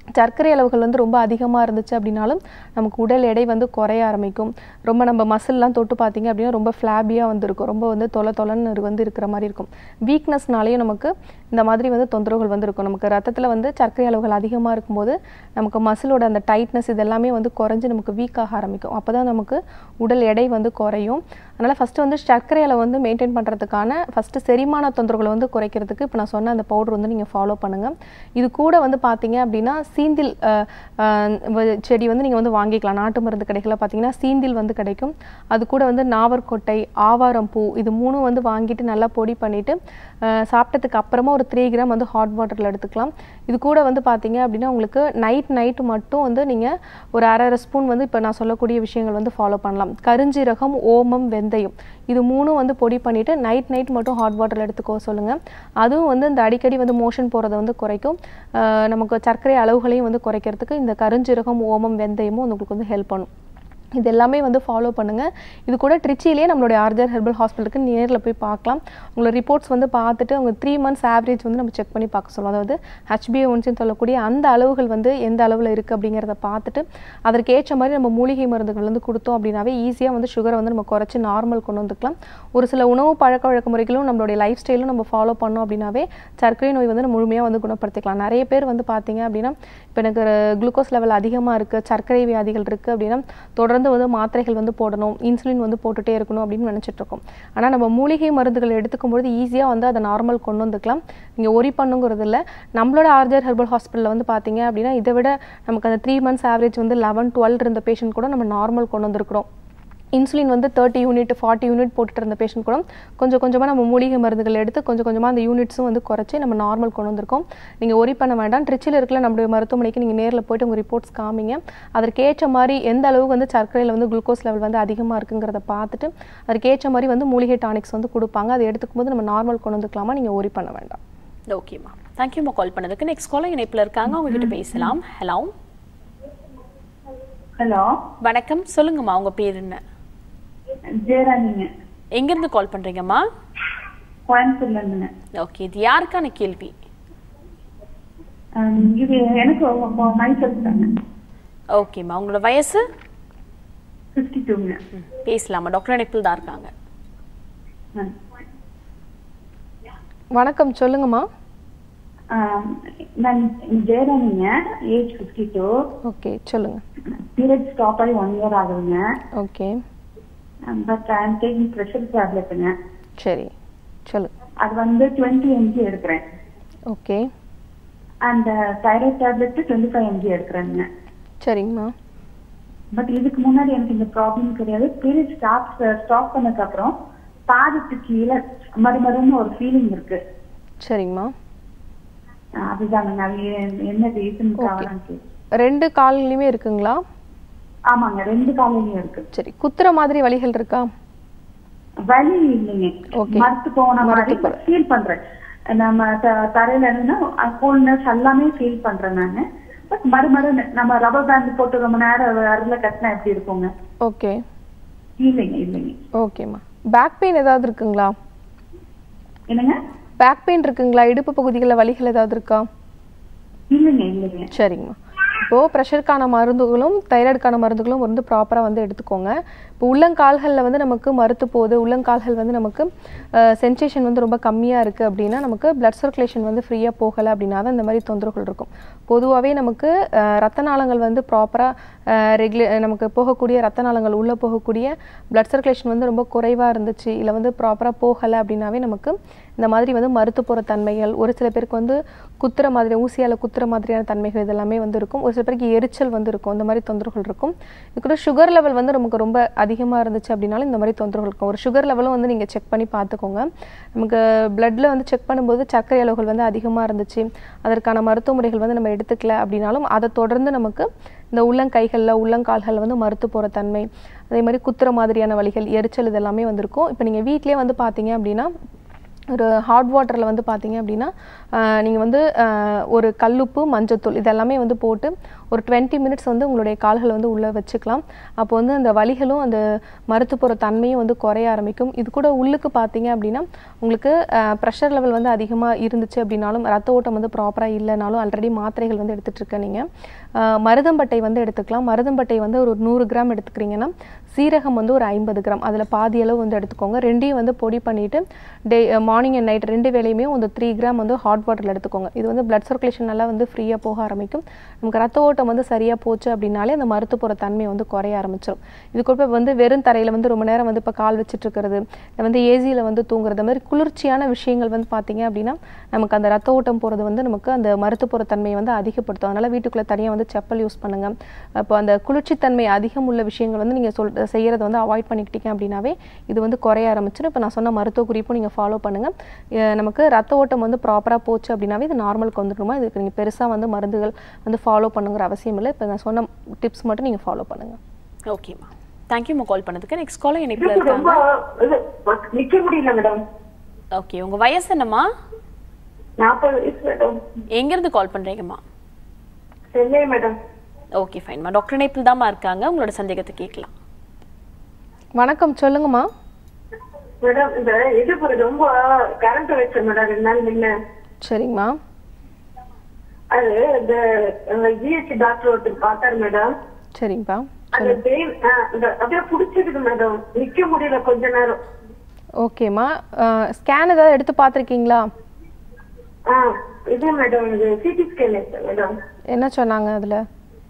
சர்க்கரை அளவுகள் வந்து ரொம்ப அதிகமாக இருந்துச்சு அப்படின்னாலும் நமக்கு உடல் எடை வந்து குறைய ஆரம்பிக்கும் ரொம்ப நம்ம மசில்லாம் தொட்டு பார்த்தீங்க அப்படின்னா ரொம்ப ஃப்ளாபியாக வந்து இருக்கும் ரொம்ப வந்து தொலை தொலைன்னு இரு- வந்து இருக்கிற மாதிரி இருக்கும் வீக்னஸ்னாலேயும் நமக்கு இந்த மாதிரி வந்து தொந்தரவுகள் வந்து இருக்கும் நமக்கு ரத்தத்தில் வந்து சர்க்கரை அளவுகள் அதிகமாக இருக்கும்போது நமக்கு மசிலோட அந்த டைட்னஸ் இதெல்லாமே வந்து குறைஞ்சு நமக்கு வீக் ஆக ஆரம்பிக்கும் அப்போ தான் நமக்கு உடல் எடை வந்து குறையும் அதனால் ஃபஸ்ட்டு வந்து சர்க்கரை அளவு வந்து மெயின்டைன் பண்ணுறதுக்கான ஃபஸ்ட்டு செரிமான தொந்தரவுகளை வந்து குறைக்கிறதுக்கு இப்போ நான் சொன்ன அந்த பவுடர் வந்து நீங்கள் ஃபாலோ பண்ணுங்கள் இது கூட வந்து பார்த்தீங்க அப்படின்னா சீந்தில் அஹ், அஹ், வ- செடி வந்து நீங்கள் வந்து வாங்கிக்கலாம் நாட்டு மருந்து கடைகளில் பார்த்தீங்கன்னா சீந்தில் வந்து கிடைக்கும் அது கூட வந்து நாவற்கொட்டை ஆவாரம் பூ இது மூணும் வந்து வாங்கிட்டு நல்லா பொடி பண்ணிவிட்டு சாப்பிட்டதுக்கு அப்புறமா ஒரு த்ரீ கிராம் வந்து ஹாட் வாட்டரில் எடுத்துக்கலாம் இது கூட வந்து பார்த்தீங்க அப்படின்னா உங்களுக்கு நைட் நைட்டு மட்டும் வந்து நீங்கள் ஒரு அரை அரை ஸ்பூன் வந்து இப்போ நான் சொல்லக்கூடிய விஷயங்கள் வந்து ஃபாலோ பண்ணலாம் கருஞ்சீரகம் ஓமம் வெந்தயம் இது மூணும் வந்து பொடி பண்ணிவிட்டு நைட் நைட் மட்டும் ஹாட் வாட்டரில் எடுத்துக்கோ சொல்லுங்கள் அதுவும் வந்து இந்த அடிக்கடி வந்து மோஷன் போகிறத வந்து குறைக்கும் அஹ் நமக்கு சர்க்கரை அளவுகளையும் வந்து குறைக்கிறதுக்கு இந்த கருஞ்சீரகம் ஓமம் வெந்தயமும் உங்களுக்கு வந்து ஹெல்ப் பண்ணும் இது எல்லாமே வந்து ஃபாலோ பண்ணுங்கள் இது கூட ட்ரிச்சிலேயே நம்மளுடைய ஆர்ஜர் ஹெர்பல் ஹாஸ்பிட்டலுக்கு நேரில் போய் பார்க்கலாம் உங்களை ரிப்போர்ட்ஸ் வந்து பார்த்துட்டு அவங்க த்ரீ மந்த்ஸ் ஆவரேஜ் வந்து நம்ம செக் பண்ணி பார்க்க சொல்லுவோம் அதாவது ஹெச்பிஏஒன்ஸ்னு சொல்லக்கூடிய அந்த அளவுகள் வந்து எந்த அளவில் இருக்குது அப்படிங்கிறத பார்த்துட்டு அதற்கு ஏற்ற மாதிரி நம்ம மூலிகை மருந்துகள் வந்து கொடுத்தோம் அப்படின்னாவே ஈஸியாக வந்து சுகரை வந்து நம்ம குறைச்சி நார்மல் கொண்டு வந்துக்கலாம் ஒரு சில உணவு பழக்க வழக்க முறைகளும் நம்மளுடைய லைஃப் ஸ்டைலும் நம்ம ஃபாலோ பண்ணோம் அப்படின்னாவே சர்க்கரை நோய் வந்து நம்ம முழுமையாக வந்து குணப்படுத்திக்கலாம் நிறைய பேர் வந்து பார்த்தீங்க அப்படின்னா இப்போ எனக்கு குளுக்கோஸ் லெவல் அதிகமாக இருக்குது சர்க்கரை வியாதிகள் இருக்குது அப்படின்னா தொடர்ந்து வந்து மாத்திரைகள் வந்து போடணும் இன்சுலின் வந்து போட்டுட்டே இருக்கணும் அப்படின்னு நினைச்சிட்டு இருக்கோம் ஆனால் நம்ம மூலிகை மருந்துகள் எடுத்துக்கும் பொழுது ஈஸியாக வந்து அதை நார்மல் கொண்டு வந்துக்கலாம் நீங்கள் ஒரி பண்ணுங்கிறது இல்லை நம்மளோட ஆர்ஜர் ஹெர்பல் ஹாஸ்பிட்டலில் வந்து பார்த்தீங்க அப்படின்னா இதை விட நமக்கு அந்த த்ரீ மந்த்ஸ் ஆவரேஜ் வந்து லெவன் டுவெல் இருந்த பேஷண்ட் கூட நம்ம நார்மல் கொண்டு வந்திருக்கிறோம் இன்சுலின் வந்து தேர்ட்டி யூனிட் ஃபார்ட்டி யூனிட் போட்டுட்டு இருந்த பேஷண்ட் கூட கொஞ்சம் கொஞ்சமாக நம்ம மூலிகை மருந்துகள் எடுத்து கொஞ்சம் கொஞ்சமாக அந்த யூனிட்ஸும் வந்து குறைச்சி நம்ம நார்மல் கொண்டு வந்திருக்கோம் நீங்கள் ஒரி பண்ண வேண்டாம் ட்ரிச்சில் இருக்கிற நம்மளுடைய மருத்துவமனைக்கு நீங்கள் நேரில் போயிட்டு உங்கள் ரிப்போர்ட்ஸ் காமிங்க அதற்கேற்ற மாதிரி எந்த அளவுக்கு வந்து சர்க்கரையில் வந்து குளுக்கோஸ் லெவல் வந்து அதிகமாக இருக்குங்கிறத பார்த்துட்டு அதற்கேற்ற மாதிரி வந்து மூலிகை டானிக்ஸ் வந்து கொடுப்பாங்க அதை எடுத்துக்கும் போது நம்ம நார்மல் கொண்டு வந்துக்கலாமா நீங்கள் ஒரி பண்ண வேண்டாம் ஓகேம்மா தேங்க்யூம்மா கால் பண்ணதுக்கு நெக்ஸ்ட் காலர் இணைப்பில் இருக்காங்க அவங்க கிட்ட பேசலாம் ஹலோ ஹலோ வணக்கம் சொல்லுங்கம்மா உங்க பேர் என்ன ஜெயராணிங்க எங்கிருந்து கால் பண்றீங்கம்மா கோயம்புத்தூர்ல இருந்துங்க ஓகே இது யாருக்கான கேள்வி ஆம், இது எனக்கு மைசெல்ஃப் தாங்க ஓகேம்மா உங்களோட வயசு ஃபிஃப்டி டூங்க ம், பேசலாமா டாக்டர் இணைப்பில் தான் இருக்காங்க வணக்கம் சொல்லுங்கம்மா நான் ஜெயராணிங்க ஏஜ் ஃபிஃப்டி டூ ஓகே சொல்லுங்கள் பீரியட் ஸ்டாப் ஆகி ஒன் இயர் ஆகுதுங்க okay but I am taking pressure டேப்லெட்டுங்க சரி சொல்லுங்கள் அது வந்து டுவெண்ட்டி எம்ஜி எடுக்கிறேன் okay and thyroid tablet twenty five MG எடுக்கிறேங்க சரிங்கம்மா பட் இதுக்கு முன்னாடி எனக்கு இந்த ப்ராப்ளம் கிடையாது பீரியட் ஸ்டாப் ஸ்டாப் பண்ணதுக்கு அப்புறம் பாதத்துக்கு கீழே மறுமருன்னு ஒரு ஃபீலிங் இருக்கு சரிங்கம்மா அஹ் அதுதாங்க அது எ- என்ன ரீசனுக்காக ரெண்டு கால்லையுமே இருக்குங்களா ஆமாங்க ரெண்டு காலையிலயும் இருக்கு சரி குத்துற மாதிரி வலிகள் இருக்கா வலி இல்லைங்க Okay. மறுத்து போன மரத்து மாதிரி ஃபீல் பண்றேன் நம்ம த- தரையில இருந்தா கூல்னஸ் எல்லாமே ஃபீல் பண்றேன் நானு பட் மறுமறு நம்ம ரப்பர் பேண்ட் போட்டு ரொம்ப நேரம் அருள கட்டினா எப்படி இருக்குங்க ஓகே இல்லைங்க இல்லைங்க ஓகேம்மா பேக் பெயின் ஏதாவது இருக்குங்களா என்னங்க பேக் பெயின் இருக்குங்களா இடுப்பு பகுதிகளில் வலிகள் ஏதாவது இருக்கா இல்லைங்க இல்லைங்க சரிங்கம்மா இப்போது ப்ரெஷருக்கான மருந்துகளும் தைராய்டுக்கான மருந்துகளும் வந்து ப்ராப்பராக வந்து எடுத்துக்கோங்க இப்போ உள்ளங்கால்களில் வந்து நமக்கு மறுத்து போகுது உள்ளங்கால்கள் வந்து நமக்கு சென்சேஷன் வந்து ரொம்ப கம்மியாக இருக்குது அப்படின்னா நமக்கு பிளட் சர்க்குலேஷன் வந்து ஃப்ரீயாக போகலை அப்படின்னா தான் இந்த மாதிரி தொந்தரவுகள் இருக்கும் பொதுவாகவே நமக்கு அஹ், ரத்த நாளங்கள் வந்து ப்ராப்பராக ரெகுலே நமக்கு போகக்கூடிய ரத்த நாளங்கள் உள்ளே போகக்கூடிய பிளட் சர்க்குலேஷன் வந்து ரொம்ப குறைவாக இருந்துச்சு இல்லை வந்து ப்ராப்பராக போகலை அப்படின்னாவே நமக்கு இந்த மாதிரி வந்து மறுத்து போகிற தன்மைகள் ஒரு சில பேருக்கு வந்து குத்துற மாதிரி ஊசியால் குத்துற மாதிரியான தன்மைகள் இதெல்லாமே வந்து இருக்கும் ஒரு சில பேருக்கு எரிச்சல் வந்து இருக்கும் இந்த மாதிரி தொந்தரவுகள் இருக்கும் இது கூட சுகர் லெவல் வந்து நமக்கு ரொம்ப அதிகமாக இருந்துச்சு அப்படின்னாலும் இந்த மாதிரி தொந்தரவுகள் இருக்கும் ஒரு சுகர் லெவலும் வந்து நீங்கள் செக் பண்ணி பார்த்துக்கோங்க நமக்கு பிளட்டில் வந்து செக் பண்ணும்போது சர்க்கரை அளவுகள் வந்து அதிகமாக இருந்துச்சு அதற்கான மருத்துவ முறைகள் வந்து நம்ம எடுத்துக்கல அப்படின்னாலும் அதை தொடர்ந்து நமக்கு இந்த உள்ளங்கைகளில் உள்ளங்கால்களில் வந்து மறுத்து போகிற தன்மை அதே மாதிரி குத்துற மாதிரியான வலிகள் எரிச்சல் இதெல்லாமே வந்திருக்கும் இப்போ நீங்கள் வீட்டிலேயே வந்து பார்த்தீங்க அப்படின்னா ஒரு ஹாட் வாட்டரில் வந்து பார்த்தீங்க அப்படின்னா நீங்கள் வந்து ஆஹ், ஒரு கல்லுப்பு மஞ்சத்தூள் இதெல்லாமே வந்து போட்டு ஒரு டுவெண்ட்டி மினிட்ஸ் வந்து உங்களுடைய கால்களை வந்து உள்ளே வச்சுக்கலாம் அப்போ வந்து அந்த வலிகளும் அந்த மறுத்து போகிற தன்மையும் வந்து குறைய ஆரம்பிக்கும் இது கூட உள்ளுக்கு பார்த்தீங்க அப்படின்னா உங்களுக்கு ப்ரெஷர் லெவல் வந்து அதிகமாக இருந்துச்சு அப்படின்னாலும் ரத்த ஓட்டம் வந்து ப்ராப்பராக இல்லைனாலும் ஆல்ரெடி மாத்திரைகள் வந்து எடுத்துட்டு இருக்க நீங்கள் மருதம்பட்டை வந்து எடுத்துக்கலாம் மருதம்பட்டை வந்து ஒரு நூறு கிராம் எடுத்துக்கிறீங்கன்னா சீரகம் வந்து ஒரு ஐம்பது கிராம் அதில் பாதி அளவு வந்து எடுத்துக்கோங்க ரெண்டையும் வந்து பொடி பண்ணிவிட்டு டே மார்னிங் அண்ட் நைட் ரெண்டு வேளையுமே வந்து த்ரீ கிராம் வந்து ஹாட் வாட்டரில் எடுத்துக்கோங்க இது வந்து பிளட் சர்க்குலேஷன் நல்லா வந்து ஃப்ரீயாக போக ஆரம்பிக்கும் நமக்கு ரத்த ஓட்டம் வந்து சரியாக போச்சு அப்படின்னாலே அந்த மருத்து போகிற தன்மை வந்து குறைய ஆரம்பிச்சிடும் இது கூட வந்து வெறும் தரையில் வந்து ரொம்ப நேரம் வந்து இப்போ கால் வச்சுட்டு இருக்கிறது இல்லை வந்து ஏசியில் வந்து தூங்குறது அந்த மாதிரி குளிர்ச்சியான விஷயங்கள் வந்து பார்த்தீங்க அப்படின்னா நமக்கு அந்த ரத்த ஓட்டம் போகிறது வந்து நமக்கு அந்த மருத்து போகிற தன்மையை வந்து அதிகப்படுத்தும் அதனால் வீட்டுக்குள்ளே தனியாக வந்து செப்பல் யூஸ் பண்ணுங்க அப்போ அந்த குளிர்ச்சித்தன்மை அதிகம் உள்ள விஷயங்கள் வந்து நீங்கள் சொல் செய்கிறத வந்து அவாய்ட் பண்ணிக்கிட்டீங்க அப்படின்னாவே இது வந்து குறைய ஆரம்பிச்சிடும் இப்போ நான் சொன்ன மருத்துவ குறிப்பும் நீங்கள் ஃபாலோ பண்ணுங்கள் நமக்கு ரத்த ஓட்டம் வந்து ப்ராப்பராக போச்சு அப்படின்னாவே இது நார்மலுக்கு வந்துடணுமா இதுக்கு நீங்கள் பெருசாக வந்து மருந்துகள் வந்து ஃபாலோ பண்ணுங்கிற அவசியம் இல்லை இப்போ நான் சொன்ன டிப்ஸ் மட்டும் நீங்கள் ஃபாலோ பண்ணுங்கள் ஓகேம்மா தேங்க்யூம்மா கால் பண்ணதுக்கு நெக்ஸ்ட் காலர் இணைப்பில் எனக்கு ரொம்ப இருக்காங்க இது நிக்க முடியல மேடம் ஓகே உங்க வயசு என்னம்மா நாற்பது வயசு மேடம் எங்கேருந்து கால் பண்றீங்கம்மா சென்னை மேடம் ஓகே ஃபைன்மா டாக்டர் இணைப்பில் தாம்மா இருக்காங்க உங்களோட சந்தேகத்தை கேட்கலாம் வணக்கம் சொல்லுங்கம்மா மேடம் இந்த இது ஒரு ரொம்ப கரண்ட் வச்சேன் மேடம் ரெண்டு நாள் முன்ன சரிங்கம்மா அது இந்த ஜிஹெச் டாக்டர் ஒருத்தர் பார்த்தாரு மேடம் சரிங்கப்பா அந்த பெயின் அப்படியே புடிச்சிருக்கு மேடம் நிக்க முடியல கொஞ்ச நேரம் ஓகேம்மா ஸ்கேன் ஏதாவது எடுத்து பார்த்துருக்கீங்களா ஆ இது மேடம் இது சிடி ஸ்கேன் மேடம் என்ன சொன்னாங்க அதில்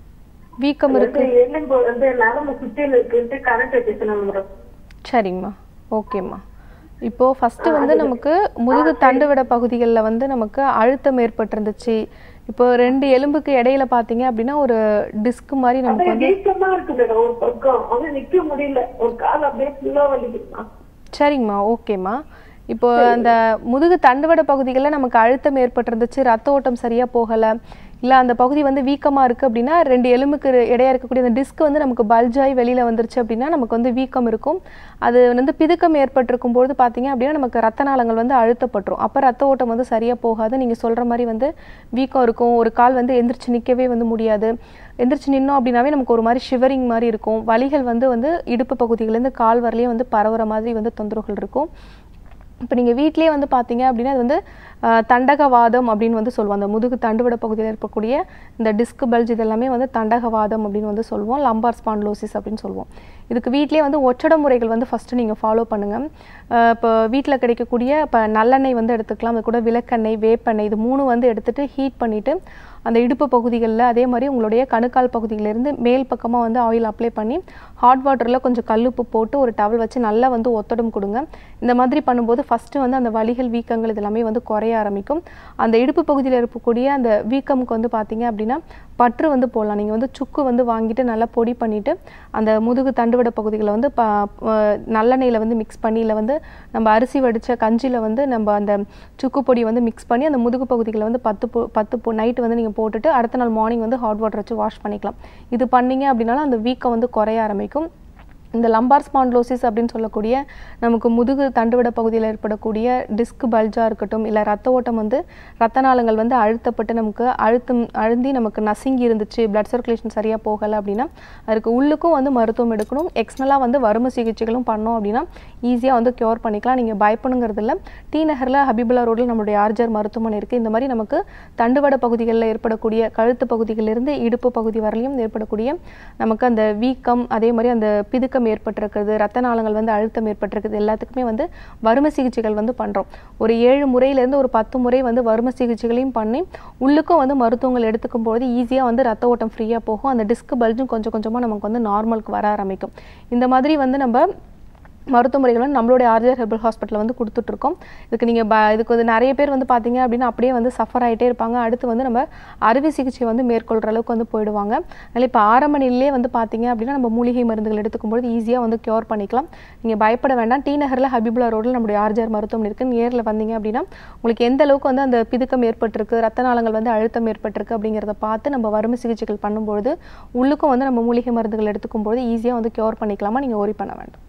வீக்கம் இருக்கு எலும்பு வந்து நரம்பு சுத்தியில இருக்குன்ட்டு கரண்ட் வச்சுக்கணும் மேடம் சரிங்கம்மா ஓகேம்மா இப்போ ஃபர்ஸ்ட் வந்து நமக்கு முதுகு தண்டுவிட பகுதிகளில் வந்து நமக்கு அழுத்தம் ஏற்பட்டிருந்துச்சு இப்போ ரெண்டு எலும்புக்கு இடையில பார்த்தீங்க அப்படின்னா ஒரு டிஸ்க் மாதிரி நமக்கு அப்படியே வந்து வீக்கமா இருக்கு மேடம் ஒரு பக்கம் அது நிக்க முடியல ஒரு கால் அப்படியே ஃபுல்லா வலிக்குதுமா சரிங்கம்மா ஓகேம்மா இப்போ அந்த முதுகு தண்டுவட பகுதிகளில் நமக்கு அழுத்தம் ஏற்பட்டிருந்துச்சு ரத்த ஓட்டம் சரியாக போகலை இல்லை அந்த பகுதி வந்து வீக்கமாக இருக்குது அப்படின்னா ரெண்டு எலும்புக்கு இடையா இருக்கக்கூடிய அந்த டிஸ்க் வந்து நமக்கு பல்ஜாய் வெளியில் வந்துருச்சு அப்படின்னா நமக்கு வந்து வீக்கம் இருக்கும் அது வந்து பிதுக்கம் ஏற்பட்டிருக்கும் பொழுது பார்த்தீங்க அப்படின்னா நமக்கு ரத்த நாளங்கள் வந்து அழுத்தப்பட்டுரும் அப்போ ரத்த ஓட்டம் வந்து சரியாக போகாது நீங்கள் சொல்கிற மாதிரி வந்து வீக்கம் இருக்கும் ஒரு கால் வந்து எந்திரிச்சு நிற்கவே வந்து முடியாது எந்திரிச்சு நின்னோம் அப்படின்னாவே நமக்கு ஒரு மாதிரி ஷிவரிங் மாதிரி இருக்கும் வலிகள் வந்து வந்து இடுப்பு பகுதியிலேருந்து கால் வரலையே வந்து பரவுற மாதிரி வந்து தொந்தரவுகள் இருக்கும் இப்போ நீங்கள் வீட்டிலேயே வந்து பார்த்தீங்க அப்படின்னா அது வந்து ஆஹ், தண்டகவாதம் அப்படின்னு வந்து சொல்லுவோம் அந்த முதுகு தண்டுவட பகுதியில் இருக்கக்கூடிய இந்த டிஸ்க் பல்ஜ் இதெல்லாமே வந்து தண்டகவாதம் அப்படின்னு வந்து சொல்லுவோம் லம்பார் ஸ்பான்லோசிஸ் அப்படின்னு சொல்லுவோம் இதுக்கு வீட்டிலேயே வந்து ஒற்றட முறைகள் வந்து ஃபஸ்ட்டு நீங்கள் ஃபாலோ பண்ணுங்கள் இப்போ வீட்டில் கிடைக்கக்கூடிய இப்போ நல்லெண்ணெய் வந்து எடுத்துக்கலாம் அது கூட விளக்கெண்ணெய் வேப்பெண்ணெய் இது மூணு வந்து எடுத்துட்டு ஹீட் பண்ணிவிட்டு அந்த இடுப்பு பகுதிகளில் அதே மாதிரி உங்களுடைய கணுக்கால் பகுதியிலேருந்து மேல் பக்கமாக வந்து ஆயில் அப்ளை பண்ணி ஹாட் வாட்டரில் கொஞ்சம் கல்லுப்பு போட்டு ஒரு டவல் வச்சு நல்லா வந்து ஒத்தடம் கொடுங்க இந்த மாதிரி பண்ணும்போது ஃபஸ்ட்டு வந்து அந்த வலிகள் வீக்கங்கள் இதெல்லாமே வந்து குறைய ஆரம்பிக்கும் அந்த இடுப்பு பகுதியில் இருக்கக்கூடிய அந்த வீக்கமுக்கு வந்து பார்த்தீங்க அப்படின்னா பற்று வந்து போடலாம் நீங்கள் வந்து சுக்கு வந்து வாங்கிட்டு நல்லா பொடி பண்ணிவிட்டு அந்த முதுகு தண்டுவட பகுதிகளை வந்து ப அஹ் நல்லெண்ணெயில் வந்து மிக்ஸ் பண்ணி இல்லை வந்து நம்ம அரிசி வடித்த கஞ்சியில் வந்து நம்ம அந்த சுக்கு பொடி வந்து மிக்ஸ் பண்ணி அந்த முதுகு பகுதிகளை வந்து பத்து பொ பத்து பொ நைட்டு வந்து நீங்கள் போட்டுட்டு அடுத்த நாள் மார்னிங் வந்து ஹாட் வாட்டர் வச்சு வாஷ் பண்ணிக்கலாம் இது பண்ணீங்க அப்படின்னாலும் அந்த வீக்கம் வந்து குறைய ஆரம்பிக்கும் இந்த லம்பார் ஸ்பான்லோசிஸ் அப்படின்னு சொல்லக்கூடிய நமக்கு முதுகு தண்டுவிட பகுதியில் ஏற்படக்கூடிய டிஸ்க் பல்ஜாக இருக்கட்டும் இல்லை ரத்த ஓட்டம் வந்து ரத்த நாளங்கள் வந்து அழுத்தப்பட்டு நமக்கு அழுத்தம் அழுந்தி நமக்கு நசுங்கி இருந்துச்சு பிளட் சர்க்குலேஷன் சரியாக போகலை அப்படின்னா அதுக்கு உள்ளுக்கும் வந்து மருத்துவம் எடுக்கணும் எக்ஸ்னலாக வந்து வரும சிகிச்சைகளும் பண்ணோம் அப்படின்னா ஈஸியாக வந்து க்யூர் பண்ணிக்கலாம் நீங்கள் பயப்படணுங்கிறது இல்லை டி நகரில் ஹபிபுல்லா ரோடில் நம்மளுடைய ஆர்ஜர் மருத்துவமனை இருக்குது இந்த மாதிரி நமக்கு தண்டுவட பகுதிகளில் ஏற்படக்கூடிய கழுத்து பகுதிகளிலிருந்து இடுப்பு பகுதி வரலையும் ஏற்படக்கூடிய நமக்கு அந்த வீக்கம் அதே மாதிரி அந்த பிதுக்கம் ஏற்பட்டிருக்கிறது ரத்த நாளங்கள் வந்து அழுத்தம் ஏற்பட்டிருக்குது எல்லாத்துக்குமே வந்து வரும சிகிச்சைகள் வந்து பண்ணுறோம் ஒரு ஏழு முறையிலேருந்து ஒரு பத்து முறை வந்து வரும சிகிச்சைகளையும் பண்ணி உள்ளுக்கும் வந்து மருத்துவங்கள் எடுத்துக்கும் பொழுது ஈஸியாக வந்து ரத்த ஓட்டம் ஃப்ரீயாக போகும் அந்த டிஸ்க் பல்ஜும் கொஞ்சம் கொஞ்சமாக நமக்கு வந்து நார்மலுக்கு வர ஆரம்பிக்கும் இந்த மாதிரி வந்து நம்ம மருத்துவ முறைகள் வந்து நம்மளுடைய ஆர்ஜர் ஹெர்பல் ஹாஸ்பிட்டலில் வந்து கொடுத்துட்ருக்கோம் இதுக்கு நீங்கள் ப இதுக்கு வந்து நிறைய பேர் வந்து பார்த்தீங்க அப்படின்னா அப்படியே வந்து சஃபர் ஆகிட்டே இருப்பாங்க அடுத்து வந்து நம்ம அறுவை சிகிச்சை வந்து மேற்கொள்கிற அளவுக்கு வந்து போயிடுவாங்க அதனால் இப்போ ஆரம்ப நிலையிலே வந்து பார்த்தீங்க அப்படின்னா நம்ம மூலிகை மருந்துகள் எடுத்துக்கும்போது ஈஸியாக வந்து க்யூர் பண்ணிக்கலாம் நீங்கள் பயப்பட வேண்டாம் டி நகரில் ஹபிபுல்லா ரோடில் நம்மளுடைய ஆர்ஜர் மருத்துவமனை இருக்குது நேரில் வந்தீங்க அப்படின்னா உங்களுக்கு எந்த அளவுக்கு வந்து அந்த பிதுக்கம் ஏற்பட்டிருக்கு ரத்த நாளங்கள் வந்து அழுத்தம் ஏற்பட்டிருக்கு அப்படிங்கிறத பார்த்து நம்ம வறுமை சிகிச்சைகள் பண்ணும்பொழுது உள்ளுக்கும் வந்து நம்ம மூலிகை மருந்துகள் எடுத்துக்கும் போது ஈஸியாக வந்து க்யூர் பண்ணிக்கலாமா நீங்கள் worry பண்ண வேண்டாம்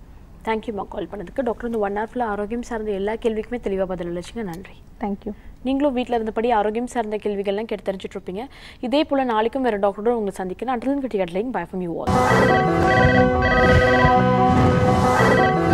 தேங்க்யூமா கால் பண்ணதுக்கு டாக்டர் இந்த ஒன் ஹவர்ல ஆரோக்கியம் சார்ந்த எல்லா கேள்விக்குமே தெளிவாக பதில் அளிச்சிங்க நன்றி தேங்க்யூ நீங்களும் வீட்டில் இருந்தபடி ஆரோக்கியம் சார்ந்த கேள்விகள்லாம் கேட்டு தெரிஞ்சுட்டு இருப்பீங்க இதே போல நாளைக்கும் வேற டாக்டரோட உங்களை சந்திக்கிறேன் அட்ரன் கிட்டி கட்லைன் பை ஃப்ரம் யூ ஆல்